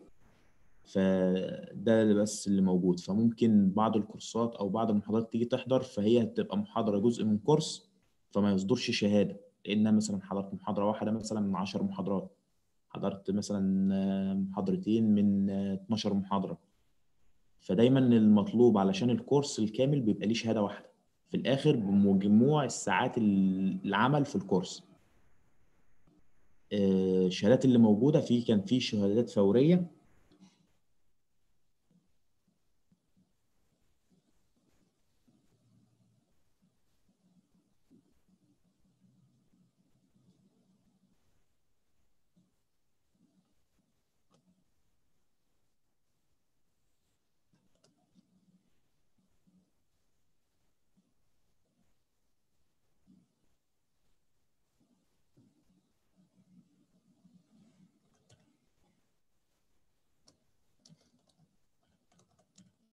فده بس اللي موجود فممكن بعض الكورسات او بعض المحاضرات تيجي تحضر فهي هتبقى محاضرة جزء من كورس فما يصدرش شهادة لان مثلا حضرت محاضرة واحدة مثلا من 10 محاضرات حضرت مثلا آه، محاضرتين من آه، 12 محاضرة فدايما المطلوب علشان الكورس الكامل بيبقى ليه شهادة واحدة في الآخر بمجموع الساعات ال- العمل في الكورس آه، الشهادات اللي موجودة في كان في شهادات فورية